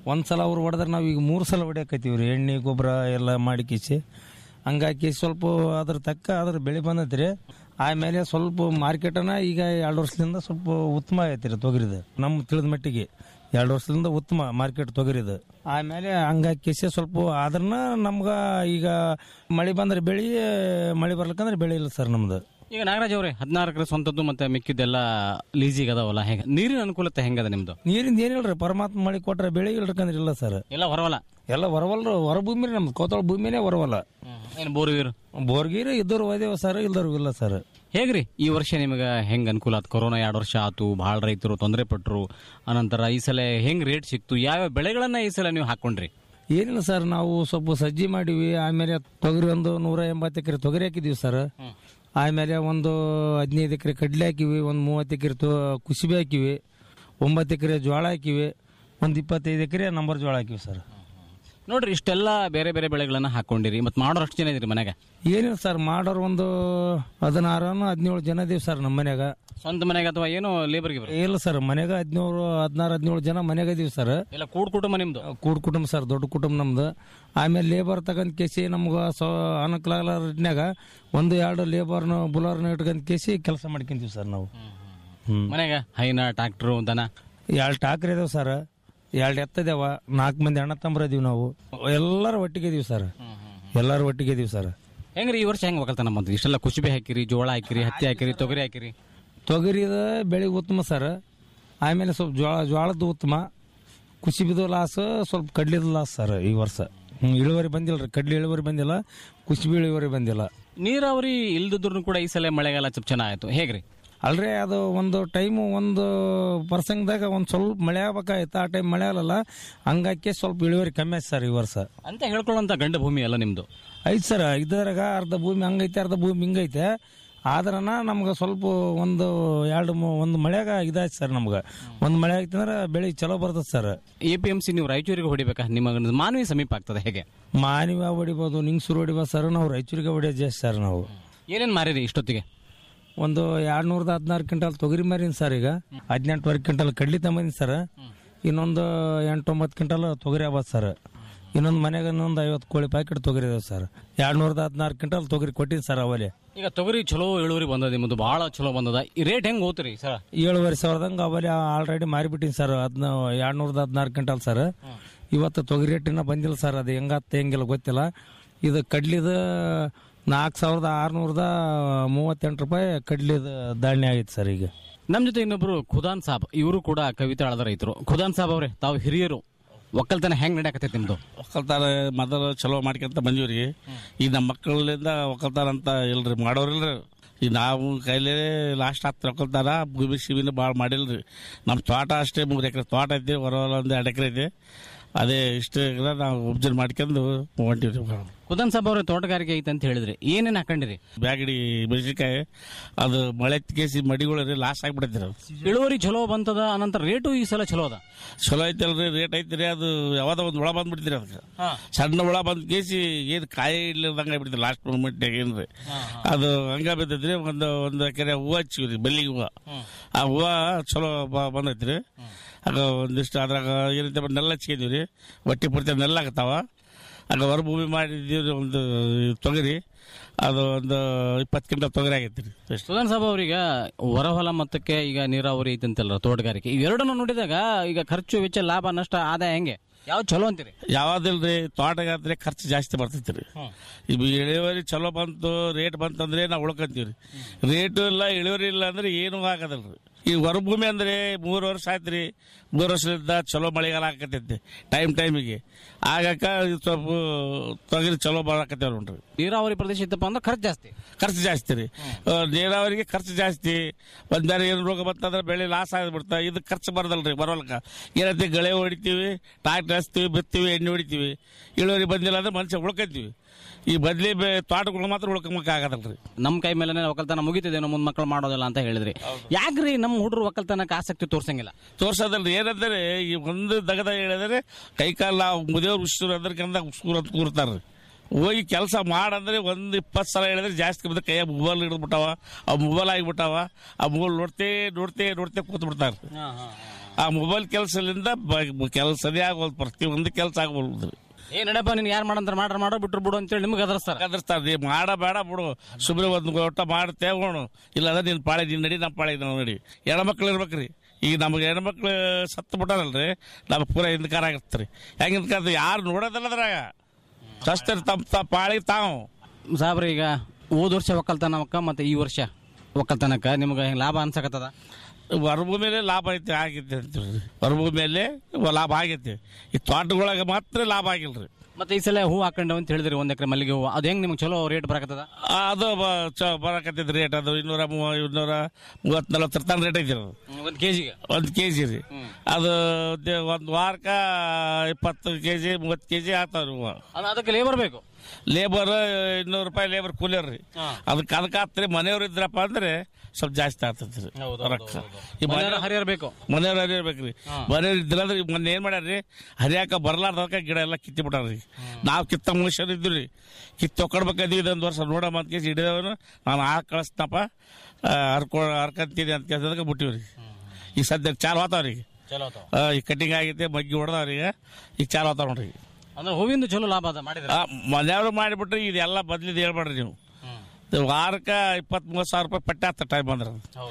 I: ಒಂದ್ಸಲ ಅವ್ರು ಹೊಡೆದ್ರೆ ನಾವು ಈಗ ಮೂರು ಸಲ ಹೊಡಿಯಕತ್ತೀವಿ ರೀ ಎಣ್ಣೆ ಗೊಬ್ಬರ ಎಲ್ಲ ಮಾಡಿ ಕಿಸಿ ಹಂಗಾಗಿ ಸ್ವಲ್ಪ ಅದ್ರ ತಕ್ಕ ಅದ್ರ ಬೆಳೆ ಬಂದೈತ್ರಿ ಆಮೇಲೆ ಸ್ವಲ್ಪ ಮಾರ್ಕೆಟನ ಈಗ ಎರಡು ವರ್ಷದಿಂದ ಸ್ವಲ್ಪ ಉತ್ತಮ ಆಗೈತಿ ರೀ ತೊಗರಿದು ನಮ್ಮ ತಿಳಿದ ಮಟ್ಟಿಗೆ ಎರಡು ವರ್ಷದಿಂದ ಉತ್ತಮ ಮಾರ್ಕೆಟ್ ತೊಗರಿದು ಆಮೇಲೆ ಹಂಗಾಗಿ ಕಿಸಿ ಸ್ವಲ್ಪ ಆದ್ರನ ನಮ್ಗ ಈಗ ಮಳೆ ಬಂದ್ರೆ ಬೆಳೆ ಮಳೆ ಬರ್ಲಿಕ್ಕಂದ್ರೆ ಬೆಳೆ ಇಲ್ಲ ಸರ್ ನಮ್ದು
H: ಈಗ ನಾಗರಾಜ್ ಅವರೇ ಹದಿನಾರು ಎಕರೆ ಸ್ವಂತದ್ದು ಮತ್ತೆ ಮಿಕ್ಕಿದ್ದೆಲ್ಲ ಲೀಸಿಗೆ ಅದಾವಲ್ಲ ಹೆಂಗ ನೀರಿನ ಅನುಕೂಲತೆ ಹೆಂಗದ ನಿಮ್ದು
I: ನೀರಿಂದ ಏನಿಲ್ರಿ ಪರಮಾತ್ಮ ಮಳೆ ಕೊಟ್ರೆ ಬೆಳೆ ಇಲ್ರಕಂದ್ರೆ ಇಲ್ಲ ಸರ್
H: ಎಲ್ಲ ಹೊರವಲ್ಲ
I: ಎಲ್ಲ ಹೊರವಲ್ರ ಹೊರ ಭೂಮಿ ನಮ್ದು ಕೋತಾಳ ಭೂಮಿನೇ ಹೊರವಲ್ಲ
H: ಏನು ಬೋರ್ಗೀರು
I: ಬೋರ್ಗೀರು ಇದ್ದವ್ರು ಒದೇವ ಸರ್ ಇಲ್ದವ್ರು ಇಲ್ಲ ಸರ್
H: ಹೇಗ್ರಿ ಈ ವರ್ಷ ನಿಮಗೆ ಹೆಂಗ್ ಅನುಕೂಲ ಆತು ಕೊರೋನಾ ಎರಡು ವರ್ಷ ಆತು ಬಹಳ ರೈತರು ತೊಂದರೆ ಪಟ್ರು ಅನಂತರ ಈ ಸಲ ಹೆಂಗ್ ರೇಟ್ ಸಿಕ್ತು ಯಾವ ಬೆಳೆಗಳನ್ನ ಈ ಸಲ ನೀವು ಹಾಕೊಂಡ್ರಿ
I: ಏನಿಲ್ಲ ಸರ್ ನಾವು ಸ್ವಲ್ಪ ಸಜ್ಜಿ ಮಾಡಿವಿ ಆಮೇಲೆ ತೊಗರಿ ಒಂದು ನೂರ ಎಂಬತ್ತು ಎಕರೆ ತೊಗರಿ ಹಾಕಿದೀವಿ ಸರ್ ಆಮೇಲೆ ಒಂದು ಹದಿನೈದು ಎಕರೆ ಕಡ್ಲೆ ಹಾಕಿವಿ ಒಂದು ಮೂವತ್ತು ಎಕರೆ ತೊ ಕುಸಿಬಿ ಹಾಕಿವಿ ಒಂಬತ್ತು ಎಕರೆ ಜೋಳ ಹಾಕಿವಿ ಒಂದು ಇಪ್ಪತ್ತೈದು ಎಕರೆ ನಂಬರ್ ಜೋಳ ಹಾಕಿವಿ ಸರ್
H: ನೋಡ್ರಿ ಇಷ್ಟೆಲ್ಲ ಬೇರೆ ಬೇರೆ ಬೆಳೆಗಳನ್ನ ಹಾಕೊಂಡಿರಿ ಮತ್ತೆ ಮಾಡೋರು ಅಷ್ಟು ಜನ ಇದ್ರಿ ಮನೆಗೆ
I: ಏನಿಲ್ಲ ಸರ್ ಮಾಡೋರು ಒಂದು ಹದಿನಾರು ಹದಿನೇಳು ಜನ ಇದೀವಿ ಸರ್ ನಮ್ಮ ಮನ್ಯಾಗ
H: ಸ್ವಂತ ಮನೆಗೆ ಅಥವಾ ಏನು ಲೇಬರ್ಗೆ
I: ಇಲ್ಲ ಸರ್ ಮನೆಗ ಹದಿನೇಳು ಹದಿನಾರು ಹದಿನೇಳು ಜನ ಮನೆಗೆ ಇದೀವಿ ಸರ್
H: ಎಲ್ಲ ಕೂಡ್ ಕುಟುಂಬ ನಿಮ್ದು
I: ಕೂಡ್ ಕುಟುಂಬ ಸರ್ ದೊಡ್ಡ ಕುಟುಂಬ ನಮ್ದು ಆಮೇಲೆ ಲೇಬರ್ ತಗೊಂಡ್ ಕೇಸಿ ನಮ್ಗೆ ಸೊ ಅನುಕೂಲ ಆಗಲಾರ್ನ್ಯಾಗ ಒಂದು ಎರಡು ಲೇಬರ್ನ ಬುಲರ್ನ ಇಟ್ಕೊಂಡ್ ಕೇಸಿ ಕೆಲಸ ಮಾಡ್ಕೊಂತೀವಿ ಸರ್ ನಾವು ಹ್ಮ್
H: ಮನೆಗೆ ಹೈನ ಟ್ರಾಕ್ಟರ್ ದನ
I: ಎರಡು ಟಾಕ್ರಿ ಇದಾವ ಸರ್ ಎರಡು ಎತ್ತದೇವ ನಾಲ್ಕು ಮಂದಿ ಅಣ್ಣ ತಮ್ಮರ ಇದೀವಿ ನಾವು ಎಲ್ಲರೂ ಒಟ್ಟಿಗೆ ಇದೀವಿ ಸರ್ ಎಲ್ಲರೂ ಒಟ್ಟಿಗೆ ಇದೀವಿ ಸರ್
H: ಹೆಂಗ್ರಿ ಈ ವರ್ಷ ಹೆಂಗ್ ಒಕ್ಕಲ್ತನ ಬಂತು ಇಷ್ಟೆಲ್ಲ ಕುಸುಬೆ ಹಾಕಿರಿ ಜೋಳ ಹಾಕಿರಿ ಹತ್ತಿ ಹಾಕಿರಿ ತೊಗರಿ ಹಾಕಿರಿ
I: ತೊಗರಿದ ಬೆಳೆ ಉತ್ತಮ ಸರ್ ಆಮೇಲೆ ಸ್ವಲ್ಪ ಜೋಳ ಜೋಳದ್ದು ಉತ್ತಮ ಕುಸಿಬಿದು ಲಾಸ್ ಸ್ವಲ್ಪ ಕಡ್ಲಿದ ಲಾಸ್ ಸರ್ ಈ ವರ್ಷ ಹ್ಮ್, ಇಳುವರಿ ಬಂದಿಲ್ಲ ರೀ ಕಡ್ಲಿ ಇಳುವರಿ ಬಂದಿಲ್ಲ ಕುಸಿಬಿ ಇಳುವರಿ ಬಂದಿಲ್ಲ
H: ನೀರಾವರಿ ಇಲ್ದಿದ್ರು ಕೂಡ ಈ ಸಲ ಮಳೆಗಾಲ ಸ್ವಲ್ಪ ಚೆನ್ನಾಗಾಯ್ತು ಹೇಗ್ರಿ
I: ಅಲ್ರಿ ಅದು ಒಂದು ಟೈಮು ಒಂದು ಪ್ರಸಂಗದಾಗ ಒಂದು ಸ್ವಲ್ಪ ಮಳೆ ಆಗ್ಬೇಕಾಯ್ತು ಆ ಟೈಮ್ ಮಳೆ ಆಗಲ್ಲ ಹಂಗಾಕಿ ಸ್ವಲ್ಪ ಇಳುವರಿ ಕಮ್ಮಿ ಆಯ್ತು ಸರ್ ಈ ವರ್ಷ
H: ಅಂತ ಹೇಳ್ಕೊಳ್ಳೋಂತ ಗಂಡ ಭೂಮಿ ಅಲ್ಲ ನಿಮ್ದು
I: ಐತೆ ಸರ್ ಇದ್ರಾಗ ಅರ್ಧ ಭೂಮಿ ಹಂಗೈತೆ ಅರ್ಧ ಭೂಮಿ ಹಿಂಗೈತೆ ಆದ್ರನ ನಮ್ಗೆ ಸ್ವಲ್ಪ ಒಂದು ಎರಡು ಮೂ- ಒಂದು ಮಳೆಯಾಗ ಇದಾಯ್ತು ಸರ್ ನಮ್ಗೆ ಒಂದು ಮಳೆ ಆಯ್ತು ಅಂದ್ರೆ ಬೆಳೆ ಚಲೋ ಬರ್ತದೆ sir
H: A P M C ನೀವು ರಾಯಚೂರಿಗೆ ಹೊಡಿಬೇಕಾ ನಿಮ್ಮ ಮಾನವಿ ಸಮೀಪ ಆಗ್ತದೆ ಹೇಗೆ
I: ಮಾನಿವ ಹೊಡಿಬೋದು ನಿಂಗ್ಸೂರು ಹೊಡಿಬೋದು ಸರ್ ನಾವು ರಾಯಚೂರಿಗೆ ಹೊಡಿಯೋದು ಜಾಸ್ತಿ ಸರ್ ನಾವು
H: ಏನೇನ್ ಮಾರಿರಿ ಇಷ್ಟೊತ್ತಿಗೆ
I: ಒಂದು ಎರಡು ನೂರದ ಹದಿನಾರು ಕ್ವಿಂಟಲ್ ತೊಗರಿ ಮಾರಿನಿ ಸರ್ ಈಗ ಹದಿನೆಂಟುವರೆ ಕ್ವಿಂಟಲ್ ಕಡ್ಲಿ ತಗೊಂಬಂದಿನಿ ಸರ್ ಇನ್ನೊಂದು ಎಂಟೊಂಬತ್ತು ಕ್ವಿಂಟಲ್ ತೊಗರಿ ಆಗ್ಬೋದು ಸರ್ ಇನ್ನೊಂದು ಮನೆಗೆ ಇನ್ನೊಂದು ಐವತ್ತು ಕೋಳಿ ಪ್ಯಾಕೆಟ್ ತೊಗರಿ ಇದಾವೆ ಸರ್ ಎರಡು ನೂರದ ಹದಿನಾರು ಕ್ವಿಂಟಲ್ ತೊಗರಿ ಕೊಟ್ಟಿನಿ ಸರ್ ಅವಲೇ
H: ಈಗ ತೊಗರಿ ಚಲೋ ಇಳುವರಿ ಬಂದದ ನಿಮ್ಮದು ಬಹಳ ಚಲೋ ಬಂದದ ಈ ರೇಟ್ ಹೆಂಗ್ ಹೋಗ್ತೀರಿ ಸರ್
I: ಏಳುವರೆ ಸಾವಿರದಂಗೆ ಅವಲೇ ಆಲ್ರೆಡಿ ಮಾರಿಬಿಟ್ಟಿನಿ ಸರ್ ಅದನ್ನ ಎರಡು ನೂರದ ಹದಿನಾರು ಕ್ವಿಂಟಲ್ ಸರ್ ಇವತ್ತು ತೊಗರಿ ರೇಟಿನ ಬಂದಿಲ್ಲ ಸರ್ ಅದು ಹೆಂಗತ್ತ ಹೆಂಗಿಲ್ಲ ಗೊತ್ತಿಲ್ಲ ಇದು ಕಡ್ಲಿದ ನಾಲ್ಕು ಸಾವಿರದ ಆರುನೂರದ ಮೂವತ್ತೆಂಟು ರೂಪಾಯಿ ಕಡ್ಲಿದ ಧಾನ್ಯ ಆಗೈತೆ ಸರ್ ಈಗ
H: ನಮ್ಮ ಜೊತೆ ಇನ್ನೊಬ್ರು ಖುದಾನ್ ಸಾಬ್ ಇವರು ಕೂಡ ಕವಿತಾಳದ ರೈತರು ಖುದಾನ್ ಸಾಬ್ ಅವರೇ ತಾವು ಹಿರಿಯರು ಒಕ್ಕಲ್ತನ ಹೆಂಗ್ ನಡೆಯಕತ್ತೈತಿ ನಿಮ್ದು
J: ಒಕ್ಕಲ್ತಾನ ಮೊದಲು ಚಲೋ ಮಾಡ್ಕೊಂತ ಬಂದೀವ್ರಿ ಈಗ ನಮ್ಮ ಮಕ್ಕಳಿಂದ ಒಕ್ಕಲ್ತಾನ ಅಂತ ಇಲ್ರಿ ಮಾಡೋರಿಲ್ರಿ ಈಗ ನಾವು ಕೈಲೇ ಲಾಸ್ಟ್ ಆಗ್ತಾರೆ ಒಕ್ಕಲ್ತಾನ ಭೂಮಿ ಶಿವಿನ ಭಾಳ ಮಾಡಿಲ್ರಿ ನಮ್ಮ ತೋಟ ಅಷ್ಟೇ ಮೂರು ಎಕರೆ ತೋಟ ಐತಿ ಹೊರ ಒಂದು ಎರಡು ಎಕರೆ ಐತಿ ಅದೇ ಇಷ್ಟು ಎಕರೆ ನಾವು ಉಬ್ಜನ್ ಮಾಡ್ಕೊಂಡು ಹೊಂಟಿವ್ರಿ
H: ಖುದಾನ್ ಸಾಬ್ ಅವರೇ ತೋಟಗಾರಿಕೆ ಐತೆ ಅಂತ ಹೇಳಿದ್ರಿ ಏನೇನ್ ಹಾಕೊಂಡಿರಿ
J: ಬ್ಯಾಗಡಿ ಮೆಣಸಿನ್ಕಾಯಿ ಅದು ಮಳೆ ಕೇಸಿ ಮಡಿಗಳು ಲಾಸ್ ಆಗಿಬಿಡೈತಿ ಅದು
H: ಇಳುವರಿ ಚಲೋ ಬಂತದ ಅನಂತರ ರೇಟು ಈ ಸಲ ಚಲೋ ಅದ
J: ಚಲೋ ಐತಲ್ರಿ ರೇಟ್ ಐತ್ರಿ ಅದು ಯಾವ್ದೋ ಒಂದು ಹುಳ ಬಂದ್ಬಿಡ್ತೀರಿ ಅದಕ್ಕೆ ಸಣ್ಣ ಹುಳ ಬಂದ್ ಕೇಸಿ ಏನ್ ಕಾಯಿ ಇಲ್ಲದಂಗ ಆಗ್ಬಿಡ್ತೀರಿ ಲಾಸ್ಟ್ ಮೂಮೆಂಟ್ ಏನ್ರಿ ಅದು ಹಂಗ ಬಿದ್ದೈತ್ರಿ ಒಂದು ಒಂದು ಎಕರೆ ಹೂವು ಹಚ್ಚಿವ್ರಿ ಬೆಲ್ಲಿಗೆ ಹೂವು ಆ ಹೂವು ಚಲೋ ಬ- ಬಂದೈತ್ರಿ ಆಗ ಒಂದಿಷ್ಟು ಅದ್ರಾಗ ಏನೈತೆ ನೆಲ್ಲ ಹಚ್ಕೊಂಡಿವ್ರಿ ಬಟ್ಟಿ ಪೂರ್ತಿ ನೆಲ್ಲ ಆಗತ್ತಾವ ಆಗ ಹೊರ ಭೂಮಿ ಮಾಡಿದ್ದೀವ್ರಿ ಒಂದು ತೊಗರಿ ಅದು ಒಂದು ಇಪ್ಪತ್ತು ಕ್ವಿಂಟಲ್ ತೊಗರಿ ಆಗೈತಿ ರೀ ಅಷ್ಟೇ
H: ಸುಧಾನ್ ಸಾಬ್ ಅವ್ರೀಗ ಹೊರಹೊಲ ಮೊತ್ತಕ್ಕೆ ಈಗ ನೀರಾವರಿ ಐತಂತಲ್ಲ ತೋಟಗಾರಿಕೆ ಇವೆರಡನ್ನು ನೋಡಿದಾಗ ಈಗ ಖರ್ಚು ವೆಚ್ಚ ಲಾಭ ನಷ್ಟ ಆದಾಯ ಹೆಂಗೆ ಯಾವ್ದು ಚಲೋ ಅಂತೀರಿ
J: ಯಾವ್ದಿಲ್ರಿ ತೋಟಗಾದ್ರೆ ಖರ್ಚು ಜಾಸ್ತಿ ಬರ್ತೈತಿ ರೀ ಈಗ ಇಳುವರಿ ಚಲೋ ಬಂತು ರೇಟ್ ಬಂತಂದ್ರೆ ನಾವು ಉಳ್ಕೊಂತೀವಿ ರೀ ರೇಟು ಇಲ್ಲ ಇಳುವರಿ ಇಲ್ಲ ಅಂದ್ರೆ ಏನೂ ಆಗೋದಿಲ್ರಿ ಈ ಹೊರಭೂಮಿ ಅಂದ್ರೆ ಮೂರು ವರ್ಷ ಆಯ್ತು ರೀ ಮೂರು ವರ್ಷದಿಂದ ಚಲೋ ಮಳೆಗಾಲ ಆಕತೈತಿ ಟೈಮ್ ಟೈಮಿಗೆ ಆಗಾಕ ಇದು ಸ್ವಲ್ಪ ತೊಗರಿ ಚಲೋ ಬರಾಕತ್ತೇವ್ ನೋಡ್ರಿ
H: ನೀರಾವರಿ ಪ್ರದೇಶ ಇತ್ತಪ್ಪ ಅಂದ್ರೆ ಖರ್ಚು ಜಾಸ್ತಿ
J: ಖರ್ಚು ಜಾಸ್ತಿ ರೀ ಆ, ನೀರಾವರಿಗೆ ಖರ್ಚು ಜಾಸ್ತಿ ಒಂದ್ ಬೇರೆ ಏನು ರೋಗ ಬಂತಂದ್ರೆ ಬೆಳೆ ಲಾಸ್ ಆಗಿಬಿಡ್ತಾ ಇದು ಖರ್ಚು ಬರದಲ್ರಿ ಬರೋಲ್ಕ ಏನೈತಿ ಗಳೆ ಹೊಡಿತೀವಿ ಟ್ರಾಕ್ಟರ್ ಹಚ್ತೀವಿ ಬಿತ್ತೀವಿ ಎಣ್ಣೆ ಹೊಡಿತೀವಿ ಇಳುವರಿ ಬಂದಿಲ್ಲ ಅಂದ್ರೆ ಮನುಷ್ಯ ಉಳ್ಕೊಂತೀವಿ ಈ ಬದ್ಲಿ ಬೆ ತೋಟಗಳು ಮಾತ್ರ ಉಳ್ಕೊಂಬಕ್ ಆಗದಲ್ರಿ
H: ನಮ್ಮ ಕೈ ಮೇಲೆ ಒಕ್ಕಲ್ತನ ಮುಗಿತಿದೇನೋ ಮುಂದ್ ಮಕ್ಕಳು ಮಾಡೋದಿಲ್ಲ ಅಂತ ಹೇಳಿದ್ರಿ ಯಾಕ್ರಿ ನಮ್ಮ ಹುಡುಗರು ಒಕ್ಕಲ್ತನಕ್ಕೆ ಆಸಕ್ತಿ ತೋರ್ಸಂಗಿಲ್ಲ
J: ತೋರ್ಸೋದಲ್ರಿ ಏನಂದ್ರೆ ಈ ಒಂದು ದಗದ ಹೇಳಿದ್ರೆ ಕೈಕಾಲ ಮುದೇವ್ರು ಉಸ್ರು ಅದ್ರಕಂದ ಉಸ್ಕೂರ್ ಅಂತ ಕೂರ್ತಾರ್ರಿ ಹೋಗಿ ಕೆಲಸ ಮಾಡಂದ್ರೆ ಒಂದು ಇಪ್ಪತ್ತು ಸಲ ಹೇಳಿದ್ರೆ ಜಾಸ್ತಿ ಬಂದ ಕೈಯಾಗ ಮೊಬೈಲ್ ಹಿಡಿದ್ಬಿಟ್ಟಾವ ಆ ಮೊಬೈಲ್ ಆಗಿಬಿಟ್ಟಾವ ಆ ಮೊಬೈಲ್ ನೋಡ್ತೇ ನೋಡ್ತೇ ನೋಡ್ತೇ ಕೂತ್ ಬಿಡ್ತಾರ ಆ ಮೊಬೈಲ್ ಕೆಲಸದಿಂದ ಕೆಲಸದೇ ಆಗೋದು ಪ್ರತಿಯೊಂದು ಕೆಲಸ ಆಗೋಲ್ದು
H: ಏ ನಡಪ್ಪ ನಿನ್ ಯಾರು ಮಾಡಂತಾರ ಮಾಡ್ರ ಮಾಡೋ ಬಿಟ್ರು ಬಿಡು ಅಂತೇಳಿ ನಿಮ್ಗೆ ಅದರ್ಸ್ತಾರ
J: ಕದರ್ಸ್ತಾರ ನೀ ಮಾಡ ಬೇಡ ಬಿಡು ಸುಮ್ಮನೆ ಒಂದು ಊಟ ಮಾಡ್ತೇ ಹೋಣು ಇಲ್ಲ ಅಂದ್ರೆ ನಿನ್ ಪಾಳೆ ನೀನ್ ನಡಿ ನಮ್ಮ ಪಾಳೆ ನಾವು ನಡಿ ಹೆಣ್ಮಕ್ಳು ಇರ್ಬೇಕ್ರಿ ಈಗ ನಮಗೆ ಹೆಣ್ಮಕ್ಳು ಸತ್ತು ಬಿಟ್ಟಾರಲ್ರಿ ನಮಗೆ ಪೂರ ಹಿಂದ್ಕಾರ ಆಗಿರ್ತಾರೆ ಹೆಂಗೆ ಹಿಂದ್ಕಾರ ಯಾರು ನೋಡೋದಲ್ಲ ಅದ್ರಾಗ ಕಷ್ಟ ತಮ್ಮ ತ ಪಾಳಿ ತಾವು
H: ಸಾಬ್ರಿ ಈಗ ಹೋದ ವರ್ಷ ಒಕ್ಕಲ್ತನಕ್ಕ ಮತ್ತೆ ಈ ವರ್ಷ ಒಕ್ಕಲ್ತನಕ್ಕ ನಿಮ್ಗೆ ಹೆಂಗ್ ಲಾಭ ಅನ್ಸಕತ್ತದ
J: ಹೊರಭೂಮಿಯಲ್ಲೇ ಲಾಭ ಐತಿ ಆಗೈತಿ ಅಂತೀವಿ ಹೊರಭೂಮಿಯಲ್ಲೇ ಲಾಭ ಆಗೈತಿ ಈ ತೋಟದೊಳಗೆ ಮಾತ್ರ ಲಾಭ ಆಗಿಲ್ರಿ
H: ಮತ್ತೆ ಈ ಸಲ ಹೂ ಹಾಕೊಂಡ ಅಂತ ಹೇಳಿದ್ರಿ ಒಂದ್ ಎಕರೆ ಮಲ್ಲಿಗೆ ಹೂವು ಅದು ಹೆಂಗ್ ನಿಮ್ಗೆ ಚಲೋ ರೇಟ್ ಬರಕತ್ತದ
J: ಆ, ಅದು ಬ- ಚ ಬರಕತ್ತೈತಿ ರೇಟ್ ಅದು ಇನ್ನೂರ ಮೂವ ಇನ್ನೂರ ಮೂವತ್ತು ನಲವತ್ತರ ತನಕ ರೇಟ್ ಐತಿ ಅದು
H: ಒಂದ್ ಕೆಜಿಗೆ
J: ಒಂದು ಕೆ ಜಿ ರೀ ಅದು ದೆ- ಒಂದು ವಾರಕ್ಕ ಇಪ್ಪತ್ತು ಕೆ ಜಿ ಮೂವತ್ತು ಕೆ ಜಿ ಆಗ್ತಾವ್ರಿ ಹೂವ
H: ಅದಕ್ಕೆ ಲೇಬರ್ ಬೇಕು
J: ಲೇಬರ್ ಇನ್ನೂರು ರೂಪಾಯಿ ಲೇಬರ್ ಕೂಲಿಯರ್ ರೀ ಅದಕ್ಕೆ ಅದಕ್ಕೆ ಆತ್ರಿ ಮನೆಯವ್ರು ಇದ್ರಪ್ಪ ಅಂದ್ರೆ ಸ್ವಲ್ಪ ಜಾಸ್ತಿ ಆಗ್ತೈತಿ ರೀ ರೊಕ್ಕ ಈ
H: ಮನೆಯವ್ರು ಹರಿಯರ್ ಬೇಕು
J: ಮನೆಯವ್ರು ಹರಿಯರ್ಬೇಕ್ರಿ ಮನೆಯವ್ರು ಇದ್ರಂದ್ರೆ ಮೊನ್ನೆ ಏನ್ ಮಾಡ್ಯಾರ್ರಿ ಹರಿಯಾಕ ಬರ್ಲಾರ್ದಕ್ಕ ಗಿಡ ಎಲ್ಲ ಕಿತ್ತಿ ಬಿಟ್ಟಾರ್ರಿ ನಾವು ಕಿತ್ತ ಮನುಷ್ಯರು ಇದ್ವಿ ರೀ ಕಿತ್ತು ತೊಕೊಡ್ಬೇಕಾದ್ವಿ ಇದೊಂದು ವರ್ಷ ನೋಡಮ್ಮ ಅಂತ ಕೇಸಿ ಹಿಡಿದವನು ನಾನು ಆ ಕಳಿಸ್ತಪ್ಪ ಹರ್ಕೊ ಹರ್ಕಂತೀನಿ ಅಂತ ಕೇಳಿದಾಗ ಬಿಟ್ಟಿವ್ರಿ ಈಗ ಸದ್ಯ ಚಾಲು ಹೋತಾವ್ರಿ ಈಗ
H: ಚಲೋ
J: ಆ, ಈಗ ಕಟಿಂಗ್ ಆಗೈತೆ ಮಗ್ಗಿ ಹೊಡೆದವ್ರಿ ಈಗ ಈಗ ಚಾಲು ಹೋತಾವ ನೋಡ್ರಿ ಈಗ
H: ಅಂದ್ರೆ ಹೂವಿಂದ ಚಲೋ ಲಾಭ ಅದ ಮಾಡಿದ್ರೆ
J: ಆ, ಮನೆಯವ್ರು ಮಾಡಿಬಿಟ್ರೆ ಇದೆಲ್ಲ ಬದ್ಲಿದ್ ಹೇಳ್ಬೇಡ್ರಿ ನೀವು ಇದು ವಾರಕ್ಕ ಇಪ್ಪತ್ತ್ ಮೂವತ್ತು ಸಾವಿರ ರೂಪಾಯಿ ಪಟ್ಟಿ ಆಗ್ತ ಟೈಮ್ ಅಂದ್ರೆ